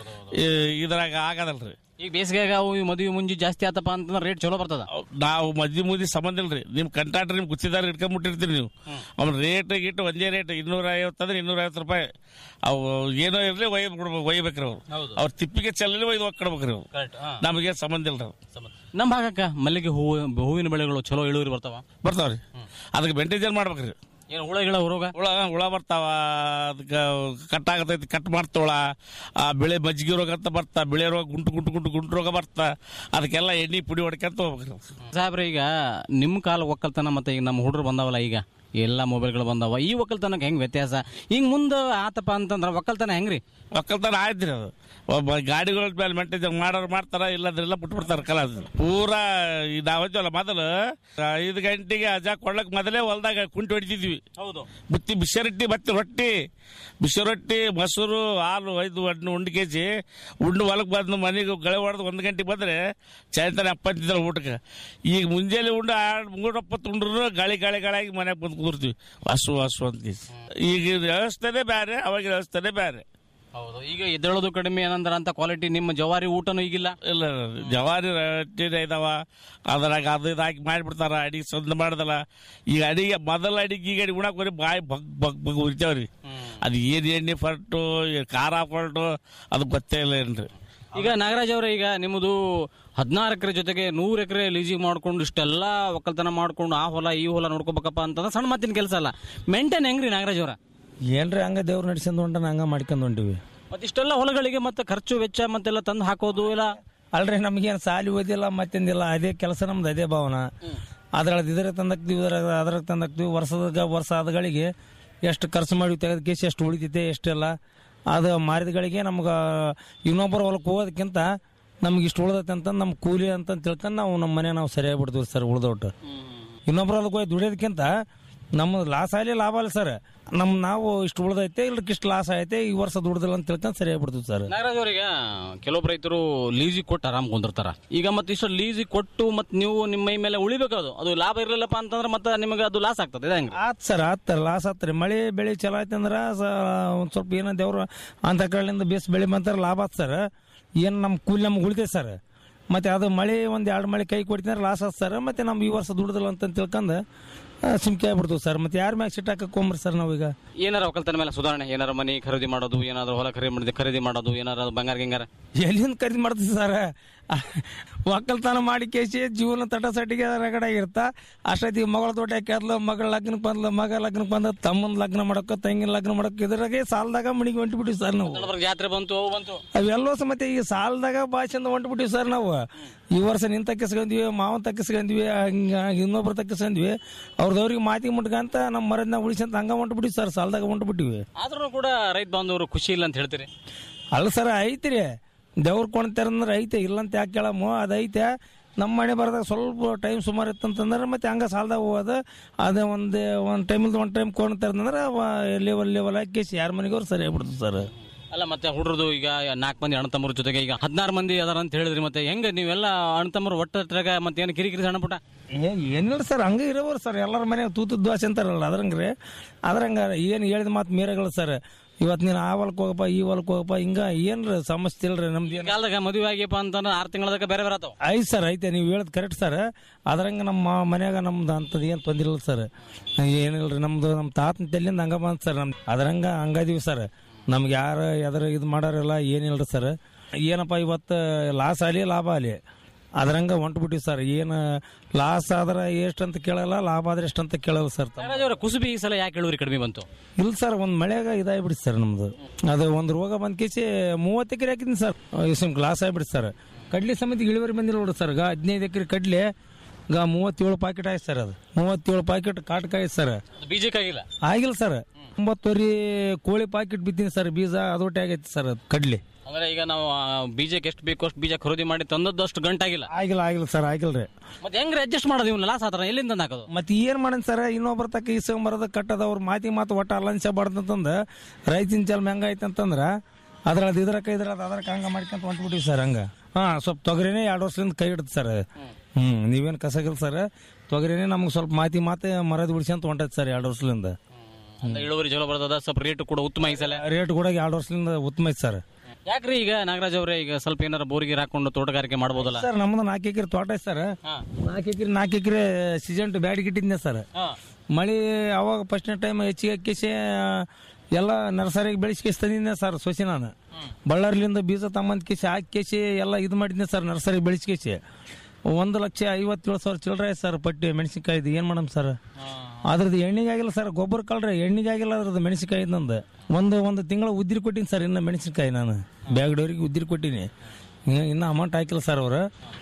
J: ಇದ್ರಾಗ ಆಗದಲ್ರಿ
H: ಈಗ ಬೇಸಿಗೆಗ ಅವು ಈ ಮದುವೆ ಮುಂಜಿ ಜಾಸ್ತಿ ಆತಪ್ಪ ಅಂತಂದ್ರೆ ರೇಟ್ ಚಲೋ ಬರ್ತದ
J: ನಾವು ಮದ್ದಿ ಮುದಿ ಸಂಬಂಧ ಇಲ್ರಿ ನಿಮ್ ಕಂಟ್ರಾಕ್ಟರ್ ನಿಮ್ ಗುತ್ತಿದಾರ ಇಟ್ಕೊಂಡ್ಬಿಟ್ಟಿರ್ತೀರಿ ನೀವು ಅವ್ನ ರೇಟ್ ಗಿಟ್ಟು ಒಂದೇ ರೇಟ್ ಇನ್ನೂರ ಐವತ್ತು ಅಂದ್ರೆ ಇನ್ನೂರ ಐವತ್ತು ರೂಪಾಯಿ ಅವು ಏನೋ ಇರ್ಲಿ ಒಯ್ ಬಿಡ್ಬೇಕು ಒಯ್ಬೇಕ್ರಿ ಅವ್ರು ಅವ್ರ ತಿಪ್ಪಿಗೆ ಚೆಲ್ಲಲಿ ಒಯ್ದು ಒಕ್ಕಡ್ಬೇಕ್ರಿ ಅವ್ರು ನಮಗೆ ಸಂಬಂಧ ಇಲ್ರಿ ಅವ್ರು
H: ನಮ್ಮ ಭಾಗಕ್ಕ ಮಲ್ಲಿಗೆ ಹೂವು ಹೂವಿನ ಬೆಳೆಗಳು ಚಲೋ ಇಳುವರಿ ಬರ್ತಾವ
J: ಬರ್ತಾವ್ರಿ ಅದಕ್ಕೆ ಮೇಂಟೈನ್ ಮಾಡ್ಬೇಕ್ರಿ
H: ಏನು ಹುಳ ಗಿಳ ಹೊರೋಗ
J: ಹುಳ ಹುಳ ಬರ್ತಾವ ಅದಕ್ಕೆ ಕಟ್ ಆಗತೈತಿ ಕಟ್ ಮಾಡ್ತವಳ ಆ ಬೆಳೆ ಮಜ್ಜಿಗೆ ರೋಗ ಅಂತ ಬರ್ತಾ ಬೆಳೆ ರೋಗ ಗುಂಟು ಗುಂಟು ಗುಂಟು ಗುಂಟು ರೋಗ ಬರ್ತಾ ಅದಕ್ಕೆಲ್ಲ ಎಣ್ಣೆ ಪುಡಿ ಹೊಡ್ಕೊಂತ ಹೋಗ್ಬೇಕ್ರಿ
H: ಸಾಹೇಬ್ರೆ ಈಗ ನಿಮ್ಮ ಕಾಲ ಒಕ್ಕಲ್ತನ ಮತ್ತೆ ಈಗ ನಮ್ಮ ಹುಡುಗರು ಬಂದಾವಲ್ಲ ಈಗ ಎಲ್ಲ ಮೊಬೈಲ್ಗಳು ಬಂದಾವ ಈ ಒಕ್ಕಲ್ತನಕ್ಕೆ ಹೆಂಗ್ ವ್ಯತ್ಯಾಸ ಈಗ ಮುಂದೆ ಆತಪ್ಪ ಅಂತಂದ್ರೆ ಒಕ್ಕಲ್ತನ ಹೆಂಗ್ರಿ
J: ಒಕ್ಕಲ್ತನ ಆಯ್ತ್ರಿ ಅದು ಒಬ್ಬ ಗಾಡಿಗಳ ಮೇಲೆ ಮೆಂಟೇಜ್ ಮಾಡೋರು ಮಾಡ್ತಾರ ಇಲ್ಲದ್ರೆಲ್ಲ ಬಿಟ್ಬಿಡ್ತಾರ ಕಲ ಅದು ಪೂರಾ ಈ ನಾವಲ್ಲ ಮೊದಲು ಐದು ಗಂಟೆಗೆ ಅಜಾ ಕೊಡ್ಲಕ್ ಮೊದಲೇ ಹೊಲ್ದಾಗ ಕುಂಟಿ ಹೊಡಿತಿದ್ವಿ
H: ಹೌದು
J: ಬುತ್ತಿ ಬಿಸಿ ರೊಟ್ಟಿ ಮತ್ತೆ ರೊಟ್ಟಿ ಬಿಸಿ ರೊಟ್ಟಿ ಮೊಸರು ಹಾಲು ಐದು ಹಣ್ಣು ಉಂಡು ಕೆಜಿ ಉಂಡು ಹೊಲಕ್ಕೆ ಬಂದು ಮನೆಗೆ ಗಳೆ ಹೊಡೆದು ಒಂದು ಗಂಟೆಗೆ ಬಂದ್ರೆ ಸಾಯಂಕಾಲ ಅಪ್ಪತ್ತಿದ್ರು ಊಟಕ್ಕೆ ಈಗ ಮುಂಜಾನೆ ಉಂಡು ಆರು ಮೂರು ಒಪ್ಪತ್ತು ಉಂಡ್ರು ಗಾಳಿ ಗಾಳಿ ಗಾಳಿಯಾಗಿ ಮನೆಗೆ ಬಂದು ಕೂರ್ತೀವಿ ಹಸು ಹಸು ಅಂತ ಈಗ ವ್ಯವಸ್ಥೆನೇ ಬೇರೆ ಅವಾಗ ವ್ಯವಸ್ಥೆನೇ ಬೇರೆ
H: ಹೌದು ಈಗ ಎದ್ದೇಳೋದು ಕಡಿಮೆ ಏನಂದ್ರ ಅಂತ ಕ್ವಾಲಿಟಿ ನಿಮ್ಮ ಜವಾರಿ ಊಟನೂ ಈಗಿಲ್ಲ
J: ಇಲ್ಲ ಜವಾರಿ ರೊಟ್ಟಿನೇ ಇದಾವ ಅದ್ರಾಗ ಅದು ಇದು ಹಾಕಿ ಮಾಡಿಬಿಡ್ತಾರ ಅಡಿಗೆ ಸಂದ ಮಾಡ್ದಲ್ಲ ಈಗ ಅಡಿಗೆ ಮೊದಲ ಅಡಿಗೆ ಈಗ ಅಡಿಗೆ ಉಣಾಕ್ ಬರೀ ಬಾಯಿ ಬಗ್ ಬಗ್ ಬಗ್ ಉರಿತಾವ್ರಿ ಅದು ಏನ್ ಎಣ್ಣೆ ಫರ್ಟು ಏನ್ ಖಾರ ಫರ್ಟು ಅದು ಗೊತ್ತೇ ಇಲ್ಲ ಏನ್ರಿ
H: ಈಗ ನಾಗರಾಜ್ ಅವರೇ ಈಗ ನಿಮ್ಮದು ಹದಿನಾರು ಎಕರೆ ಜೊತೆಗೆ ನೂರು ಎಕರೆ ಲೀಸಿಗೆ ಮಾಡ್ಕೊಂಡು ಇಷ್ಟೆಲ್ಲ ಒಕ್ಕಲ್ತನ ಮಾಡ್ಕೊಂಡು ಆ ಹೊಲ ಈ ಹೊಲ ನೋಡ್ಕೋಬೇಕಪ್ಪ ಅಂತಂದ್ರೆ ಸಣ್ಣ ಮಾತಿನ ಕೆಲಸ ಅಲ್ಲ ಮೇಂಟೈನ್ ಹೆಂಗ್ರಿ ನಾಗರಾಜ್ ಅವರ
I: ಏನ್ರಿ ಹಂಗ ದೇವ್ರ ನಡ್ಸ್ಕೊಂಡ್ ಹೊಂಟಾನ ಹಂಗ ಮಾಡ್ಕೊಂಡ್ ಹೊಂಟಿವಿ
H: ಮತ್ತೆ ಇಷ್ಟೆಲ್ಲ ಹೊಲಗಳಿಗೆ ಮತ್ತೆ ಖರ್ಚು ವೆಚ್ಚ ಮತ್ತೆಲ್ಲ ತಂದು ಹಾಕೋದು ಇಲ್ಲ
I: ಅಲ್ರಿ ನಮ್ಗೇನು ಸಾಲಿ ಓದಿಲ್ಲ ಮತ್ತೇನಿಲ್ಲ ಅದೇ ಕೆಲಸ ನಮ್ದು ಅದೇ ಭಾವನ ಅದ್ರೊಳಗೆ ಇದ್ರ ತಂದಾಕ್ತಿವಿ ಇದ್ರಾಗ ಅದ್ರಾಗ ತಂದಾಕ್ತಿವಿ ವರ್ಷದ ವರ್ಷ ಆದಗಳಿಗೆ ಎಷ್ಟು ಖರ್ಚು ಮಾಡಿ ತೆಗೆದ ಕೇಸ್ ಎಷ್ಟು ಉಳಿತೈತೆ ಎಷ್ಟೆಲ್ಲ ಅದು ಮಾರಿದಗಳಿಗೆ ನಮ್ಗೆ ಇನ್ನೊಬ್ಬರ ಹೊಲಕ್ಕೆ ಹೋಗೋದಕ್ಕಿಂತ ನಮ್ಗೆ ಇಷ್ಟು ಉಳ್ದೈತೆ ಅಂತ ನಮ್ಮ ಕೂಲಿ ಅಂತ ತಿಳ್ಕೊಂಡು ನಾವು ನಮ್ಮ ಮನೆ ನಾವು ಸರಿಯಾಗಿ ಬಿಡ್ತೀವಿ ಸರ್ ಉಳ್ದೊಟ್ಟು ಇನ್ನೊಬ್ಬರ ಹೊಲಕ್ಕೆ ಹೋಗಿ ದುಡಿಯೋದಕ್ಕಿಂತ ನಮ್ಮದು ಲಾಸ್ ಆಗಲಿ ಲಾಭ ಅಲ್ಲ ಸರ್ ನಮ್ ನಾವು ಇಷ್ಟು ಉಳ್ದೈತೆ ಇಲ್ಲಕ್ಕೆ ಇಷ್ಟು ಲಾಸ್ ಐತೆ ಈ ವರ್ಷ ದುಡ್ದಿಲ್ಲ ಅಂತ ತಿಳ್ಕೊಂಡು ಸರಿಯಾಗಿ ಬಿಡ್ತೀವಿ ಸರ್
H: ನಾಗರಾಜ್ ಅವರಿಗೆ ಕೆಲವೊಬ್ಬ ರೈತರು ಲೀಸಿಗೆ ಕೊಟ್ಟು ಆರಾಮ್ ಕುಂದಿರ್ತಾರ ಈಗ ಮತ್ತೆ ಇಷ್ಟು ಲೀಸಿಗೆ ಕೊಟ್ಟು ಮತ್ತೆ ನೀವು ನಿಮ್ಮ ಮೈ ಮೇಲೆ ಉಳಿಬೇಕು ಅದು ಅದು ಲಾಭ ಇರಲಿಲ್ಲಪ್ಪ ಅಂತಂದ್ರೆ ಮತ್ತೆ ನಿಮಗೆ ಅದು ಲಾಸ್ ಆಗ್ತದೆ ಇದೆ ಹೆಂಗ್ರಿ
I: ಆತ್ ಸರ್ ಆತ್ ಲಾಸ್ ಆತ್ರಿ ಮಳೆ ಬೆಳೆ ಚಲೋ ಆಯ್ತು ಅಂದ್ರೆ ಒಂದು ಸ್ವಲ್ಪ ಏನೋ ದೇವ್ರು ಅಂತ ಕಡೆಯಿಂದ ಬೇಸ್ ಬೆಳೆ ಬಂತಾರೆ ಲಾಭ ಆತ್ ಸರ್ ಏನು ನಮ್ಮ ಕೂಲಿ ನಮ್ಗೆ ಉಳಿತೈತೆ ಸರ್ ಮತ್ತೆ ಅದು ಮಳೆ ಒಂದು ಎರಡು ಮಳೆ ಕೈ ಕೊಡ್ತೀನಿ ಲಾಸ್ ಆತ್ ಸರ್ ಮತ್ತೆ ನಮ್ಗೆ ಈ ವರ್ಷ ದುಡ್ದಿಲ್ಲ ಅಂತ ತಿಳ್ಕೊಂಡು ಸುಮ್ಕೆ ಆಗ್ಬಿಡ್ತೀವಿ ಸರ್ ಮತ್ತೆ ಯಾರ ಮ್ಯಾಗ ಸಿಟ್ ಹಾಕೊಂಬ್ರಿ ಸರ್ ನಾವೀಗ
H: ಏನಾರ ಒಕ್ಕಲ್ತನ ಮೇಲೆ ಸುಧಾರಣೆ ಏನಾರ ಮನೆ ಖರೀದಿ ಮಾಡೋದು ಏನಾದ್ರು ಹೊಲ ಖರೀದಿ ಮಾಡಿದ ಖರೀದಿ ಮಾಡೋದು ಏನಾರ ಬಂಗಾರ ಗಿಂಗಾರ
I: ಎಲ್ಲಿಂದ ಖರೀದಿ ಮಾಡ್ತೀವಿ ಸರ್ ಒಕ್ಕಲ್ತನ ಮಾಡಿ ಕೇಸಿ ಜೀವನ ತಟಸಟಿಗೆ ರಗಡ ಇರ್ತ ಅಷ್ಟೊತ್ತಿಗೆ ಮಗಳ ತೋಟ ಕೆದ್ಲು ಮಗಳ ಲಗ್ನಕ್ಕೆ ಬಂದ್ಲು ಮಗ ಲಗ್ನಕ್ಕೆ ಬಂದ ತಮ್ಮನ ಲಗ್ನ ಮಾಡಕ್ಕ ತಂಗಿನ ಲಗ್ನ ಮಾಡಕ್ಕ ಇದ್ರಾಗೆ ಸಾಲದಾಗ ಮಣಿಗೆ ಹೊಂಟ್ಬಿಟ್ಟಿವಿ ಸರ್ ನಾವು
H: ಕೆಲವ್ರಿಗೆ ಜಾತ್ರೆ ಬಂತು ಅವು ಬಂತು
I: ಅವೆಲ್ಲೋ ಸ ಮತ್ತೆ ಈ ಸಾಲದಾಗ ಭಾಷೆಯಿಂದ ಹೊಂಟ್ಬಿಟ್ಟಿವಿ ಸರ್ ನಾವು ಈ ವರ್ಷ ನಿನ್ ತಕ್ಕಿಸ್ಕೊಂಡ್ವಿ ಮಾವನ್ ತಕ್ಕಿಸ್ಕೊಂಡ್ವಿ ಹಂಗ ಇನ್ನೊಬ್ರು ತಕ್ಕಿಸ್ಕೊಂಡ್ವಿ ಅವ್ರದವ್ರಿಗೆ ಮಾತಿಗೆ ಮುಟ್ಕಂತ ನಮ್ಮ ಮರದ್ನ ಉಳಿಸಂತ ಹಂಗ ಹೊಂಟ್ಬಿಟ್ಟಿವಿ ಸರ್ ಸಾಲದಾಗ ಹೊಂಟ್ಬಿಟ್ಟಿವಿ
H: ಆದ್ರೂ ಕೂಡ ರೈತ ಬಾಂಧವರು ಖುಷಿ ಇಲ್ಲ ಅಂತ ಹೇಳ್ತೀರಿ
I: ಅಲ್ಲ ಸರ್ ಐತ್ರಿ ದೇವ್ರ ಕೊಂಡ್ತಾರಂದ್ರೆ ಐತೆ ಇಲ್ಲಂತ ಯಾಕೆ ಕೇಳಮ್ಮ ಅದು ಐತೆ ನಮ್ಮ ಮನೆ ಬರದಾಗ ಸ್ವಲ್ಪ ಟೈಮ್ ಸುಮಾರು ಇತ್ತಂತಂದ್ರೆ ಮತ್ತೆ ಹಂಗ ಸಾಲದಾಗ ಹೋಗೋದು ಅದೇ ಒಂದು ಒಂದು ಟೈಮಿಲ್ದ ಒಂದು ಟೈಮ್ ಕೊಂಡ್ತಾರಂದ್ರೆ ಲೆವೆಲ್ ಲೆವೆಲ್ ಹಾಕಿ ಯಾರ ಮನೆಗೆ ಅವ್ರು ಸರಿ ಆಗ್ಬಿಡ್ತದೆ ಸರ್
H: ಅಲ್ಲ ಮತ್ತೆ ಹುಡುಗರು ಈಗ ನಾಲ್ಕು ಮಂದಿ ಅಣ್ಣ ತಮ್ಮರ ಜೊತೆಗೆ ಈಗ ಹದಿನಾರು ಮಂದಿ ಅದಾರ ಅಂತ ಹೇಳಿದ್ರಿ ಮತ್ತೆ ಹೆಂಗ ನೀವೆಲ್ಲ ಅಣ್ಣ ತಮ್ಮರು ಒಟ್ಟರಾಗ ಮತ್ತೆ ಏನು ಕಿರಿಕಿರಿ ಸಣ್ಣ ಪುಟ್ಟ
I: ಏನಿಲ್ಲ ಸರ್ ಹಂಗೆ ಇರೋರು ಸರ್ ಎಲ್ಲರ ಮನೆ ತೂತದ ದ್ವಾಸೆ ಅಂತಾರಲ್ಲ ಅದ್ರಂಗ್ರಿ ಅದ್ರಂಗ ಏನು ಹೇಳಿದ ಮಾತು ಮೀರಗಳು ಸರ್ ಇವತ್ತು ನೀನು ಆ ಹೊಲಕ್ಕೆ ಹೋಗಪ್ಪ ಈ ಹೊಲಕ್ಕೆ ಹೋಗಪ್ಪ ಹಿಂಗ ಏನ್ರ ಸಮಸ್ಯೆ ಇಲ್ರಿ ನಮ್ದು ಏನು
H: ಕಾಲದಾಗ ಮದುವೆ ಆಗಿಪ್ಪ ಅಂತಂದ್ರೆ ಆರು ತಿಂಗಳದಾಗ ಬೇರೆ ಬೇರೆ ಆತಾವ
I: ಐತೆ ಸರ್ ಐತೆ ನೀವು ಹೇಳೋದು ಕರೆಕ್ಟ್ ಸರ್ ಅದ್ರಂಗ ನಮ್ಮ ಮನ್ಯಾಗ ನಮ್ದು ಅಂಥದ್ದು ಏನು ತೊಂದ್ರೆ ಇಲ್ಲ ಸರ್ ಏನಿಲ್ರಿ ನಮ್ದು ನಮ್ಮ ತಾತನ ತಲೆಯಿಂದ ಹಂಗ ಬಂತ ಸರ್ ನಮ್ ಅದ್ರಂಗ ಹಂಗದೀವಿ ಸರ್ ನಮ್ಗೆ ಯಾರು ಎದ್ರ ಇದು ಮಾಡೋರಿಲ್ಲ ಏನಿಲ್ರಿ ಸರ್ ಏನಪ್ಪ ಇವತ್ತು ಲಾಸ್ ಆಗಲಿ ಲಾಭ ಆಗಲಿ ಅದ್ರಂಗ ಹೊಂಟ್ಬಿಟ್ಟಿವಿ ಸರ್ ಏನು ಲಾಸ್ ಆದ್ರೆ ಎಷ್ಟಂತ ಕೇಳಲ್ಲ ಲಾಭ ಆದ್ರೆ ಎಷ್ಟಂತ ಕೇಳಲ್ಲ ಸರ್
H: ನಾಗರಾಜ್ ಅವರ ಕುಸುಬಿ ಈ ಸಲ ಯಾಕೆ ಇಳುವರಿ ಕಡಿಮೆ ಬಂತು
I: ಇಲ್ಲ ಸರ್ ಒಂದು ಮಳೆಯಾಗ ಇದಾಗ್ಬಿಡಿ ಸರ್ ನಮ್ದು ಅದು ಒಂದು ರೋಗ ಬಂದ್ ಕೇಸಿ ಮೂವತ್ತು ಎಕರೆ ಹಾಕಿದ್ದೀನಿ ಸರ್ ಇಷ್ಟು ಗ್ಲಾಸ್ ಆಗ್ಬಿಡಿ ಸರ್ ಕಡ್ಲಿ ಸಮೇತ ಇಳುವರಿ ಬಂದಿಲ್ಲ ನೋಡಿ ಸರ್ ಗ ಹದಿನೈದು ಎಕರೆ ಕಡ್ಲಿ ಗ ಮೂವತ್ತೇಳು ಪಾಕೆಟ್ ಆಯ್ತು ಸರ್ ಅದು ಮೂವತ್ತೇಳು ಪಾಕೆಟ್ ಕಾಟಕಾಯ್ತು ಸರ್
H: ಅದು ಬೀಜಕ್ಕಾಗಿಲ್ಲ
I: ಆಗಿಲ್ಲ ಸರ್ ಒಂಬತ್ತುವರೆ ಕೋಳಿ ಪಾಕೆಟ್ ಬಿದ್ದೀನಿ ಸರ್ ಬೀಜ ಅದೊಟ್ಟೆ ಆಗೈತೆ ಸರ್ ಅದು ಕಡ್ಲಿ
H: ಅಂದ್ರೆ ಈಗ ನಾವು ಆ, ಬೀಜಕ್ಕೆ ಎಷ್ಟು ಬೇಕು ಅಷ್ಟು ಬೀಜ ಖರೀದಿ ಮಾಡಿ ತಂದದ್ದು ಅಷ್ಟು ಗಂಟಾಗಿಲ್ಲ
I: ಆಗಿಲ್ಲ ಆಗಿಲ್ಲ ಸರ್ ಆಗಿಲ್ಲ ರೀ
H: ಮತ್ತೆ ಹೆಂಗ್ರಿ ಅಡ್ಜಸ್ಟ್ ಮಾಡೋದು ಇವ್ನ ಲಾಸ್ ಆತರ ಎಲ್ಲಿಂದ ತಂದ್ ಹಾಕೋದು
I: ಮತ್ತೆ ಏನ್ ಮಾಡನ್ ಸರ್ ಇನ್ನೊಬ್ಬರ ತಕ್ಕ ಇಸ್ಕೊಂಬರೋದು ಕಟ್ಟದ ಅವ್ರ ಮಾತಿ ಮಾತು ಒಟ್ಟ ಅಲ್ಲನ್ಸಬಾರ್ದಂತಂದ ರೈತಿನ ಜಲ್ಮ ಹೆಂಗೈತೆ ಅಂತಂದ್ರ ಅದ್ರದ್ದು ಇದ್ರಕ್ಕ ಇದ್ರದ್ದು ಅದ್ರಕ್ಕ ಹಂಗ ಮಾಡ್ಕೊಂತ ಹೊಂಟ್ಬಿಟ್ಟಿವಿ ಸರ್ ಹಂಗ ಹಾ ಸ್ವಲ್ಪ ತೊಗರಿನೇ ಎರಡು ವರ್ಷದಿಂದ ಕೈ ಹಿಡ್ದು ಸರ್ ಹ್ಮ್ ನೀವೇನ್ ಕಸಗಿಲ್ಲ ಸರ್ ತೊಗರಿನೇ ನಮ್ಗೆ ಸ್ವಲ್ಪ ಮಾತಿ ಮಾತು ಮರದ ಬಿಡ್ಸ್ಕೊಂತ ಹೊಂಟೈತೆ ಸರ್ ಎರಡು ವರ್ಷದಿಂದ
H: ಅಂದ್ರೆ ಇಳುವರಿ ಚಲೋ ಬರ್ತದ ಸ್ವಲ್ಪ ರೇಟ್ ಕೂಡ ಉತ್ತಮ ಈ ಸಲ
I: ರೇಟ್ ಕೂಡ ಎರಡು ವರ್ಷದಿಂದ ಉತ್ತಮ ಐತೆ ಸರ್
H: ಯಾಕ್ರಿ ಈಗ ನಾಗರಾಜ್ ಅವರೇ ಈಗ ಸ್ವಲ್ಪ ಏನಾರ ಬೋರಿಗೆ ಹಾಕೊಂಡು ತೋಟಗಾರಿಕೆ ಮಾಡ್ಬೋದಲ್ಲ
I: ಸರ್ ನಮ್ದು ನಾಲ್ಕು ಎಕರೆ ತೋಟ ಐತೆ ಸರ್ ನಾಲ್ಕು ಎಕರೆ ನಾಲ್ಕು ಎಕರೆ ಸಿಜೆಂಟ್ ಬ್ಯಾಡಿಗೆ ಇಟ್ಟಿದ್ದೆ ಸರ್ ಮಳೆ ಅವಾಗ ಫಸ್ಟ್ನೇ ಟೈಮ್ ಹೆಚ್ಚಿಗೆ ಹಾಕಿಸಿ ಎಲ್ಲ ನರ್ಸರಿಗೆ ಬೆಳೆಸ್ಕೇಸಿ ತಂದಿದ್ದೆ ಸರ್ ಸೊಸಿ ನಾನು ಬಳ್ಳಾರಿಲಿಂದ ಬೀಜ ತಮ್ಮಂದ್ ಕೇಸಿ ಹಾಕೇಸಿ ಎಲ್ಲ ಇದು ಮಾಡಿದ್ದೆ ಸರ್ ನರ್ಸರಿ ಬೆಳೆಸ್ಕೇಸಿ ಒಂದು ಲಕ್ಷ ಐವತ್ತೇಳು ಸಾವಿರ ಚಿಲ್ಲರೆ ಆಯ್ತು ಸರ್ ಪಟ್ಟಿ ಮೆಣಸಿನ್ಕಾಯ್ದು ಏನು ಮಾಡಮ್ ಸರ್ ಅದ್ರದ್ದು ಎಣ್ಣೆಗೆ ಆಗಿಲ್ಲ ಸರ್ ಗೊಬ್ಬರ ಕಳ್ರಿ ಎಣ್ಣೆಗೆ ಆಗಿಲ್ಲ ಅದ್ರದ್ದು ಮೆಣಸಿನ್ಕಾಯಿ ನಂದು ಒಂದು ಒಂದು ತಿಂಗಳ ಉದ್ದಿರಿ ಕೊಟ್ಟಿನಿ ಸರ್ ಇನ್ನು ಮೆಣಸಿನ್ಕಾಯಿ ನಾನು ಬ್ಯಾಗ್ಡವ್ರಿಗೆ ಉದ್ದಿರಿ ಕೊಟ್ಟಿನಿ ಇನ್ನು- ಇನ್ನು ಅಮೌಂಟ್ ಹಾಕಿಲ್ಲ ಸರ್ ಅವರು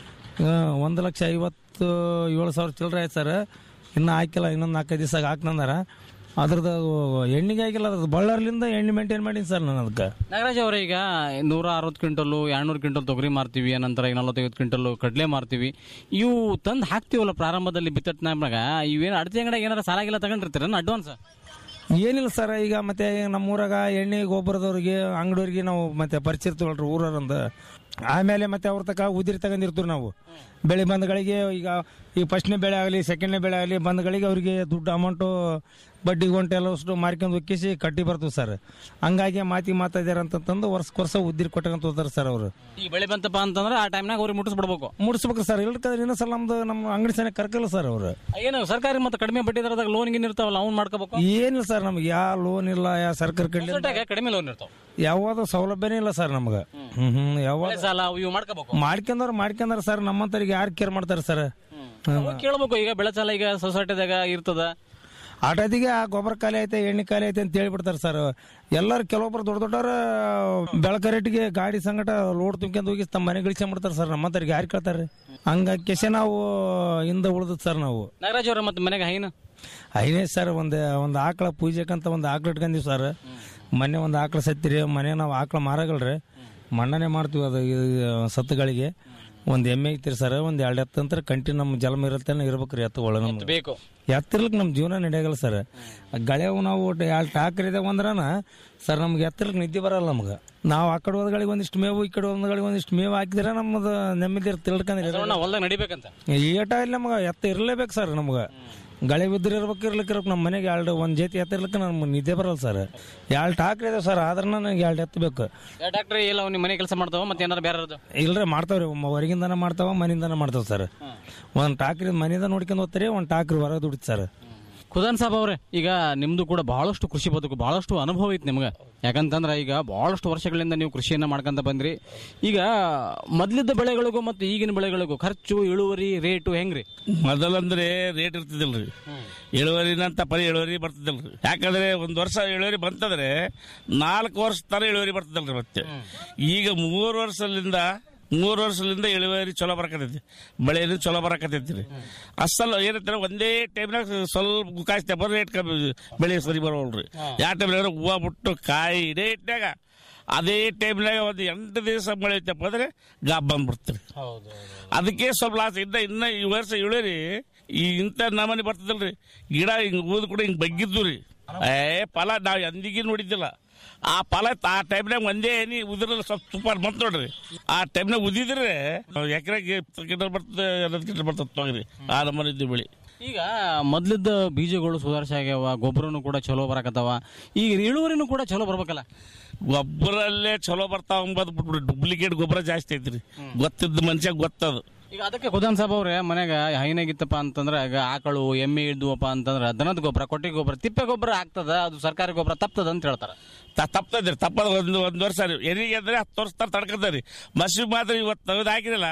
I: ಒಂದು ಲಕ್ಷ ಐವತ್ತು ಏಳು ಸಾವಿರ ಚಿಲ್ಲರೆ ಆಯ್ತು ಸರ್ ಇನ್ನು ಹಾಕಿಲ್ಲ ಇನ್ನೊಂದು ನಾಲ್ಕೈದು ದಿವಸ ಹಾಕ್ನಂದಾರ ಅದ್ರದ್ದು ಎಣ್ಣೆಗೆ ಆಗಿಲ್ಲ ಅದ್ರದ್ದು ಬಳ್ಳಾರ್ಲಿಂದ ಎಣ್ಣೆ ಮೇಂಟೈನ್ ಮಾಡೀನಿ ಸರ್ ನಾನು ಅದಕ್ಕೆ
H: ನಾಗರಾಜ್ ಅವರೇ ಈಗ ನೂರ ಅರವತ್ತು ಕ್ವಿಂಟಲ್ ಎರಡ್ನೂರು ಕ್ವಿಂಟಲ್ ತೊಗರಿ ಮಾರ್ತೀವಿ ನಂತರ ಈಗ ನಲವತ್ತೈವತ್ತು ಕ್ವಿಂಟಲ್ ಕಡಲೆ ಮಾರ್ತೀವಿ ಇವು ತಂದು ಹಾಕ್ತಿವಲ್ಲ ಪ್ರಾರಂಭದಲ್ಲಿ ಬಿತ್ತಟ್ನಾಗ ಇವೇನು ಅಡತಿ ಅಂಗಡಿಯಾಗ ಏನಾರ ಸಾಲಾಗಿಲ್ಲ ತಗೊಂಡಿರ್ತೀರ ಅಡ್ವಾನ್ಸ್
I: ಏನಿಲ್ಲ ಸರ್ ಈಗ ಮತ್ತೆ ನಮ್ಮೂರಾಗ ಎಣ್ಣೆ ಗೊಬ್ಬರದವ್ರಿಗೆ ಅಂಗಡಿಯವ್ರಿಗೆ ನಾವು ಮತ್ತೆ ಪರಿಚಯ ಇರ್ತೀವಲ್ರಿ ಊರರಂದ ಆಮೇಲೆ ಮತ್ತೆ ಅವ್ರ ತಕ ಉದಿರಿ ತಗೊಂಡಿರ್ತೀವಿ ನಾವು ಬೆಳೆ ಬಂದಗಳಿಗೆ ಈಗ ಈಗ ಫಸ್ಟ್ನೇ ಬೆಳೆ ಆಗಲಿ ಸೆಕೆಂಡ್ನೇ ಬೆಳೆ ಆಗಲಿ ಬಂದಗಳಿಗೆ ಅವರಿಗೆ ದುಡ್ಡು ಅಮೌಂಟು ಬಡ್ಡಿ ಗೊಂಟೆ ಎಲ್ಲ ಅಷ್ಟು ಮಾರ್ಕೊಂಡು ಒಕ್ಕಿಸಿ ಕಟ್ಟಿ ಬರ್ತೀವಿ ಸರ್ ಹಂಗಾಗಿ ಮಾತಿ ಮಾತಾಡ್ಯಾರ ಅಂತಂದು ವರ್ಷಕ್ಕೆ ವರ್ಷ ಉದ್ದಿರಿ ಕೊಟ್ಟಂತ ಹೋಗ್ತಾರೆ ಸರ್ ಅವರು
H: ಈಗ ಬೆಳೆ ಬಂತಪ್ಪ ಅಂತಂದ್ರೆ ಆ ಟೈಮ್ನಾಗ ಅವ್ರಿಗೆ ಮುಟ್ಟಿಸ್ಬಿಡ್ಬೇಕು
I: ಮುಡಿಸ್ಬೇಕು ಸರ್ ಇಲ್ಲಕಂದ್ರೆ ಇನ್ನೊಂದು ಸಲ ನಮ್ದು ನಮ್ಮ ಅಂಗಡಿ ಸನ ಕರ್ಕಲ್ಲ ಸರ್ ಅವರು
H: ಏನು ಸರ್ಕಾರಿ ಮತ್ತೆ ಕಡಿಮೆ ಬಡ್ಡಿ ದರದಾಗ ಲೋನ್ ಗಿನ್ ಇರ್ತಾವಲ್ಲ ಅವ್ನು ಮಾಡ್ಕೋಬೇಕು
I: ಏನಿಲ್ಲ ಸರ್ ನಮ್ಗೆ ಯಾವ ಲೋನ್ ಇಲ್ಲ ಯಾವ ಸರ್ಕಾರ ಕಡೆ
H: ಸೊಸೈಟಿಯಾಗ ಕಡಿಮೆ ಲೋನ್ ಇರ್ತಾವ
I: ಯಾವ್ದು ಸೌಲಭ್ಯನೇ ಇಲ್ಲ ಸರ್ ನಮ್ಗೆ ಹ್ಮ್ ಹ್ಮ್ ಯಾವ
H: ಬೆಳೆ ಸಾಲ ಅವು ಇವು ಮಾಡ್ಕೋಬೇಕು
I: ಮಾಡ್ಕೊಂಡವ್ರು ಮಾಡ್ಕೊಂಡಾರ ಸರ್ ನಮ್ಮಂತರಿಗೆ ಯಾರು ಕೇರ್ ಮಾಡ್ತಾರೆ ಸರ್
H: ಅವಾಗ ಕೇಳ್ಬೇಕು ಈಗ ಬೆಳೆ ಸಾಲ ಈಗ ಸೊಸೈಟಿದಾಗ ಇರ್ತದ
I: ಆಟೋದಿಗೆ ಆ ಗೊಬ್ಬರ ಖಾಲಿ ಐತೆ ಎಣ್ಣೆ ಖಾಲಿ ಐತೆ ಅಂತ ಹೇಳ್ಬಿಡ್ತಾರೆ ಸರ್ ಎಲ್ಲರೂ ಕೆಲವೊಬ್ರು ದೊಡ್ಡ ದೊಡ್ಡವ್ರ ಬೆಳಕ ರೇಟಿಗೆ ಗಾಡಿ ಸಂಗಟ ಲೋಡ್ ತುಂಬ್ಕೊಂಡು ಹೋಗಿ ತಮ್ಮ ಮನೆ ಗಳಿಸ್ಕೊಂಡ್ಬಿಡ್ತಾರೆ ಸರ್ ನಮ್ಮಂತರಿಗೆ ಯಾರು ಕೇಳ್ತಾರೆ ಹಂಗಾಗಿ ಕೆಸೆ ನಾವು ಹಿಂದೆ ಉಳ್ದದ್ ಸರ್ ನಾವು
H: ನಾಗರಾಜ್ ಅವ್ರ ಮತ್ತೆ ಮನೆಗೆ ಹೈನ
I: ಐನೇ ಸರ್ ಒಂದು ಒಂದು ಆಕಳ ಪೂಜೆಕಂತ ಒಂದು ಆಕಳ ಇಟ್ಕೊಂಡಿವಿ ಸರ್ ಮೊನ್ನೆ ಒಂದು ಆಕಳ ಸತ್ತಿರಿ ಮನೆ ನಾವು ಆಕಳ ಮಾರಗಳ್ರಿ ಮಣ್ಣನೆ ಮಾಡ್ತೀವಿ ಅದು ಇದು ಸತ್ತುಗಳಿಗೆ ಒಂದು ಎಮ್ಮೆ ಐತಿರಿ ಸರ್ ಒಂದು ಎರಡು ಎತ್ತು ಅಂತ ಕಂಟಿನ್ಯೂ ನಮ್ಮ ಜನ್ಮ ಇರತ್ತೇನೆ ಇರ್ಬೇಕ್ರಿ ಎತ್ತುಗಳು ನಮ್ಗೆ
H: ಬೇಕು
I: ಎತ್ತಿರ್ಲಿಕ್ಕೆ ನಮ್ಮ ಜೀವನ ನಡೆಯಲ್ಲ ಸರ್ ಗಳೆವು ನಾವು ಎರಡು ಟಾಕರ್ ಇದಾವ ಅಂದ್ರನ ಸರ್ ನಮ್ಗೆ ಎತ್ತಿರ್ಲಿಕ್ಕೆ ನಿದ್ದೆ ಬರಲ್ಲ ನಮ್ಗೆ ನಾವು ಆ ಕಡೆ ಹೋದಗಳಿಗೆ ಒಂದಿಷ್ಟು ಮೇವು ಈ ಕಡೆ ಹೋದಗಳಿಗೆ ಒಂದಿಷ್ಟು ಮೇವು ಹಾಕಿದ್ರೆ ನಮ್ಮದು ನೆಮ್ಮದಿ ತಿಳ್ಕೊಂಡ್ರೆ
H: ಹೊಲ್ದಾಗ ನಡಿಬೇಕಂತ
I: ಏಟ ಇಲ್ಲಿ ನಮ್ಗೆ ಎತ್ತ ಇರಲೇಬೇಕು ಸರ್ ನಮ್ಗೆ ಗಳೆ ಬಿದ್ದರೆ ಇರ್ಬೇಕು ಇರ್ಲಿಕ್ಕೆ ಇರ್ಬೇಕು ನಮ್ಮ ಮನೆಗೆ ಎರಡು ಒಂದು ಜೊತೆ ಎತ್ತ ಇರ್ಲಿಕ್ಕೆ ನಮ್ಗೆ ನಿದ್ದೆ ಬರಲ್ಲ ಸರ್ ಎರಡು ಟಾಕ್ರಿ ಇದಾವೆ ಸರ್ ಆದ್ರೆ ನನಗೆ ಎರಡು ಎತ್ತು ಬೇಕು
H: ಡಾಕ್ಟ್ರಿ ಎಲ್ಲ ನಿಮ್ಮ ಮನೆ ಕೆಲಸ ಮಾಡ್ತಾವ ಮತ್ತೆ ಏನಾರ ಬೇರೆ
I: ಇಲ್ರಿ ಮಾಡ್ತಾವ್ರಿ ಮ- ಹೊರಗಿಂದನ ಮಾಡ್ತಾವ ಮನೆಯಿಂದನ ಮಾಡ್ತಾವ ಸರ್ ಒಂದು ಟಾಕ್ರಿ ಮನೆಯಿಂದ ನೋಡ್ಕೊಂಡು ಹೋಗ್ತಾರೆ ಒಂದು ಟಾಕ್ರಿ ಹೊರಗೆ ದುಡಿತು ಸರ್
H: ಖುದಾನ್ ಸಾಬ್ ಅವ್ರೆ ಈಗ ನಿಮ್ದು ಕೂಡ ಬಹಳಷ್ಟು ಕೃಷಿ ಬದುಕು ಬಹಳಷ್ಟು ಅನುಭವ ಐತಿ ನಿಮ್ಗೆ ಯಾಕಂತಂದ್ರೆ ಈಗ ಬಹಳಷ್ಟು ವರ್ಷಗಳಿಂದ ನೀವು ಕೃಷಿಯನ್ನ ಮಾಡ್ಕೊಂತ ಬಂದ್ರಿ ಈಗ ಮೊದ್ಲಿದ್ದ ಬೆಳೆಗಳಿಗೂ ಮತ್ತು ಈಗಿನ ಬೆಳೆಗಳಿಗೂ ಖರ್ಚು ಇಳುವರಿ ರೇಟು ಹೆಂಗ್ರಿ
J: ಮೊದಲಂದ್ರೆ ರೇಟ್ ಇರ್ತಿದಿಲ್ರಿ ಇಳುವರಿನಂತ ಪರಿ ಇಳುವರಿ ಬರ್ತಿದಿಲ್ರಿ ಯಾಕಂದ್ರೆ ಒಂದ್ ವರ್ಷ ಇಳುವರಿ ಬಂತಂದ್ರೆ ನಾಲ್ಕು ವರ್ಷ ತರ ಇಳುವರಿ ಬರ್ತದಲ್ರಿ ಮತ್ತೆ ಈಗ ಮೂರು ವರ್ಷದಿಂದ ಮೂರು ವರ್ಷದಿಂದ ಇಳುವರಿ ಚಲೋ ಬರಕತೈತಿ ಬೆಳೆನೂ ಚಲೋ ಬರಕತೈತಿ ರೀ ಅಸಲ್ ಏನಂತಾರೆ ಒಂದೇ ಟೈಮ್ನಾಗ ಸ್ವಲ್ಪ ಗುಕಾಯಿಸ್ತೇ ಬರೋ ರೇಟ್ ಕಮ್ಮಿ ಬೆಳೆ ಸರಿ ಬರೋಲ್ರಿ ಯಾವ ಟೈಮ್ನಾಗ ಹೂವು ಬಿಟ್ಟು ಕಾಯಿ ಇದೇ ಇಟ್ಟಾಗ ಅದೇ ಟೈಮ್ನಾಗ ಒಂದು ಎಂಟು ದಿವಸ ಮಳೆ ಐತಪ್ಪ ಅಂದ್ರೆ ಗಾಬ್ ಬಂದ್ಬಿಡ್ತೀರಿ ಅದಕ್ಕೆ ಸ್ವಲ್ಪ ಲಾಸ್ ಇನ್ನ ಇನ್ನ ಈ ವರ್ಷ ಇಳುವರಿ ಈ ಇಂಥ ನಮನಿ ಬರ್ತದಲ್ರಿ ಗಿಡ ಹಿಂಗ್ ಊದ್ ಕೂಡ ಹಿಂಗ್ ಬಗ್ಗಿದ್ದು ರೀ ಏ ಫಲ ನಾವ್ ಎಂದಿಗೂ ನೋಡಿದ್ದಿಲ್ಲ ಆ ಫಲ ಆ ಟೈಮ್ನಾಗ ಒಂದೇ ಎನಿ ಉದ್ರಲ್ಲ ಸ್ವಲ್ಪ ಸೂಪರ್ ಬಂತು ನೋಡ್ರಿ ಆ ಟೈಮ್ನಾಗ ಉದಿದ್ರೆ ಎಕರೆಗೆ ಕ್ವಿಂಟಲ್ ಬರ್ತದೆ ಹನ್ನೊಂದು ಕ್ವಿಂಟಲ್ ಬರ್ತದೆ ತೊಗರಿ ಆ ನಮ್ಮನೆ ಇದ್ದು ಬೆಳಿ
H: ಈಗ ಮೊದ್ಲಿದ್ದ ಬೀಜಗಳು ಸುಧಾರಿಸಿ ಆಗ್ಯಾವ ಗೊಬ್ಬರನು ಕೂಡ ಚಲೋ ಬರಕತ್ತಾವ ಈಗ ಇಳುವರಿನೂ ಕೂಡ ಚಲೋ ಬರ್ಬೇಕಲ್ಲ
J: ಗೊಬ್ಬರಲ್ಲೇ ಚಲೋ ಬರ್ತಾವ ಅಂಬದು ಬಿಟ್ಬಿಡಿ ಡೂಪ್ಲಿಕೇಟ್ ಗೊಬ್ಬರ ಜಾಸ್ತಿ ಐತ್ರಿ ಗೊತ್ತಿದ್ದ ಮನುಷ್ಯ ಗೊತ್ತದು
H: ಈಗ ಅದಕ್ಕೆ ಖುದಾನ್ ಸಾಬ್ ಅವ್ರೆ ಮನ್ಯಾಗ ಹೈನಾಗಿತ್ತಪ್ಪ ಅಂತಂದ್ರೆ ಈಗ ಆಕಳು ಎಮ್ಮೆ ಇದ್ವಪ್ಪ ಅಂತಂದ್ರೆ ದನದ ಗೊಬ್ಬರ ಕೊಟ್ಟಿಗೆ ಗೊಬ್ಬರ ತಿಪ್ಪೆ ಗೊಬ್ಬರ ಆಗ್ತದ ಅದು ಸರ್ಕಾರಿ ಗೊಬ್ಬರ ತಪ್ತದ ಅಂತ ಹೇಳ್ತಾರ
J: ತಪ್ಪದ್ರಿ ತಪ್ಪದ ಒಂದು ಒಂದು ವರ್ಷ ರೀ ಎರಿಗೆ ಅಂದ್ರೆ ಹತ್ತು ವರ್ಷ ತರ ತಡ್ಕತ್ತಾರೆ ಮಸಿ ಮಾತ್ರ ಇವತ್ತು ತೆಗೆದು ಹಾಕಿರಲ್ಲ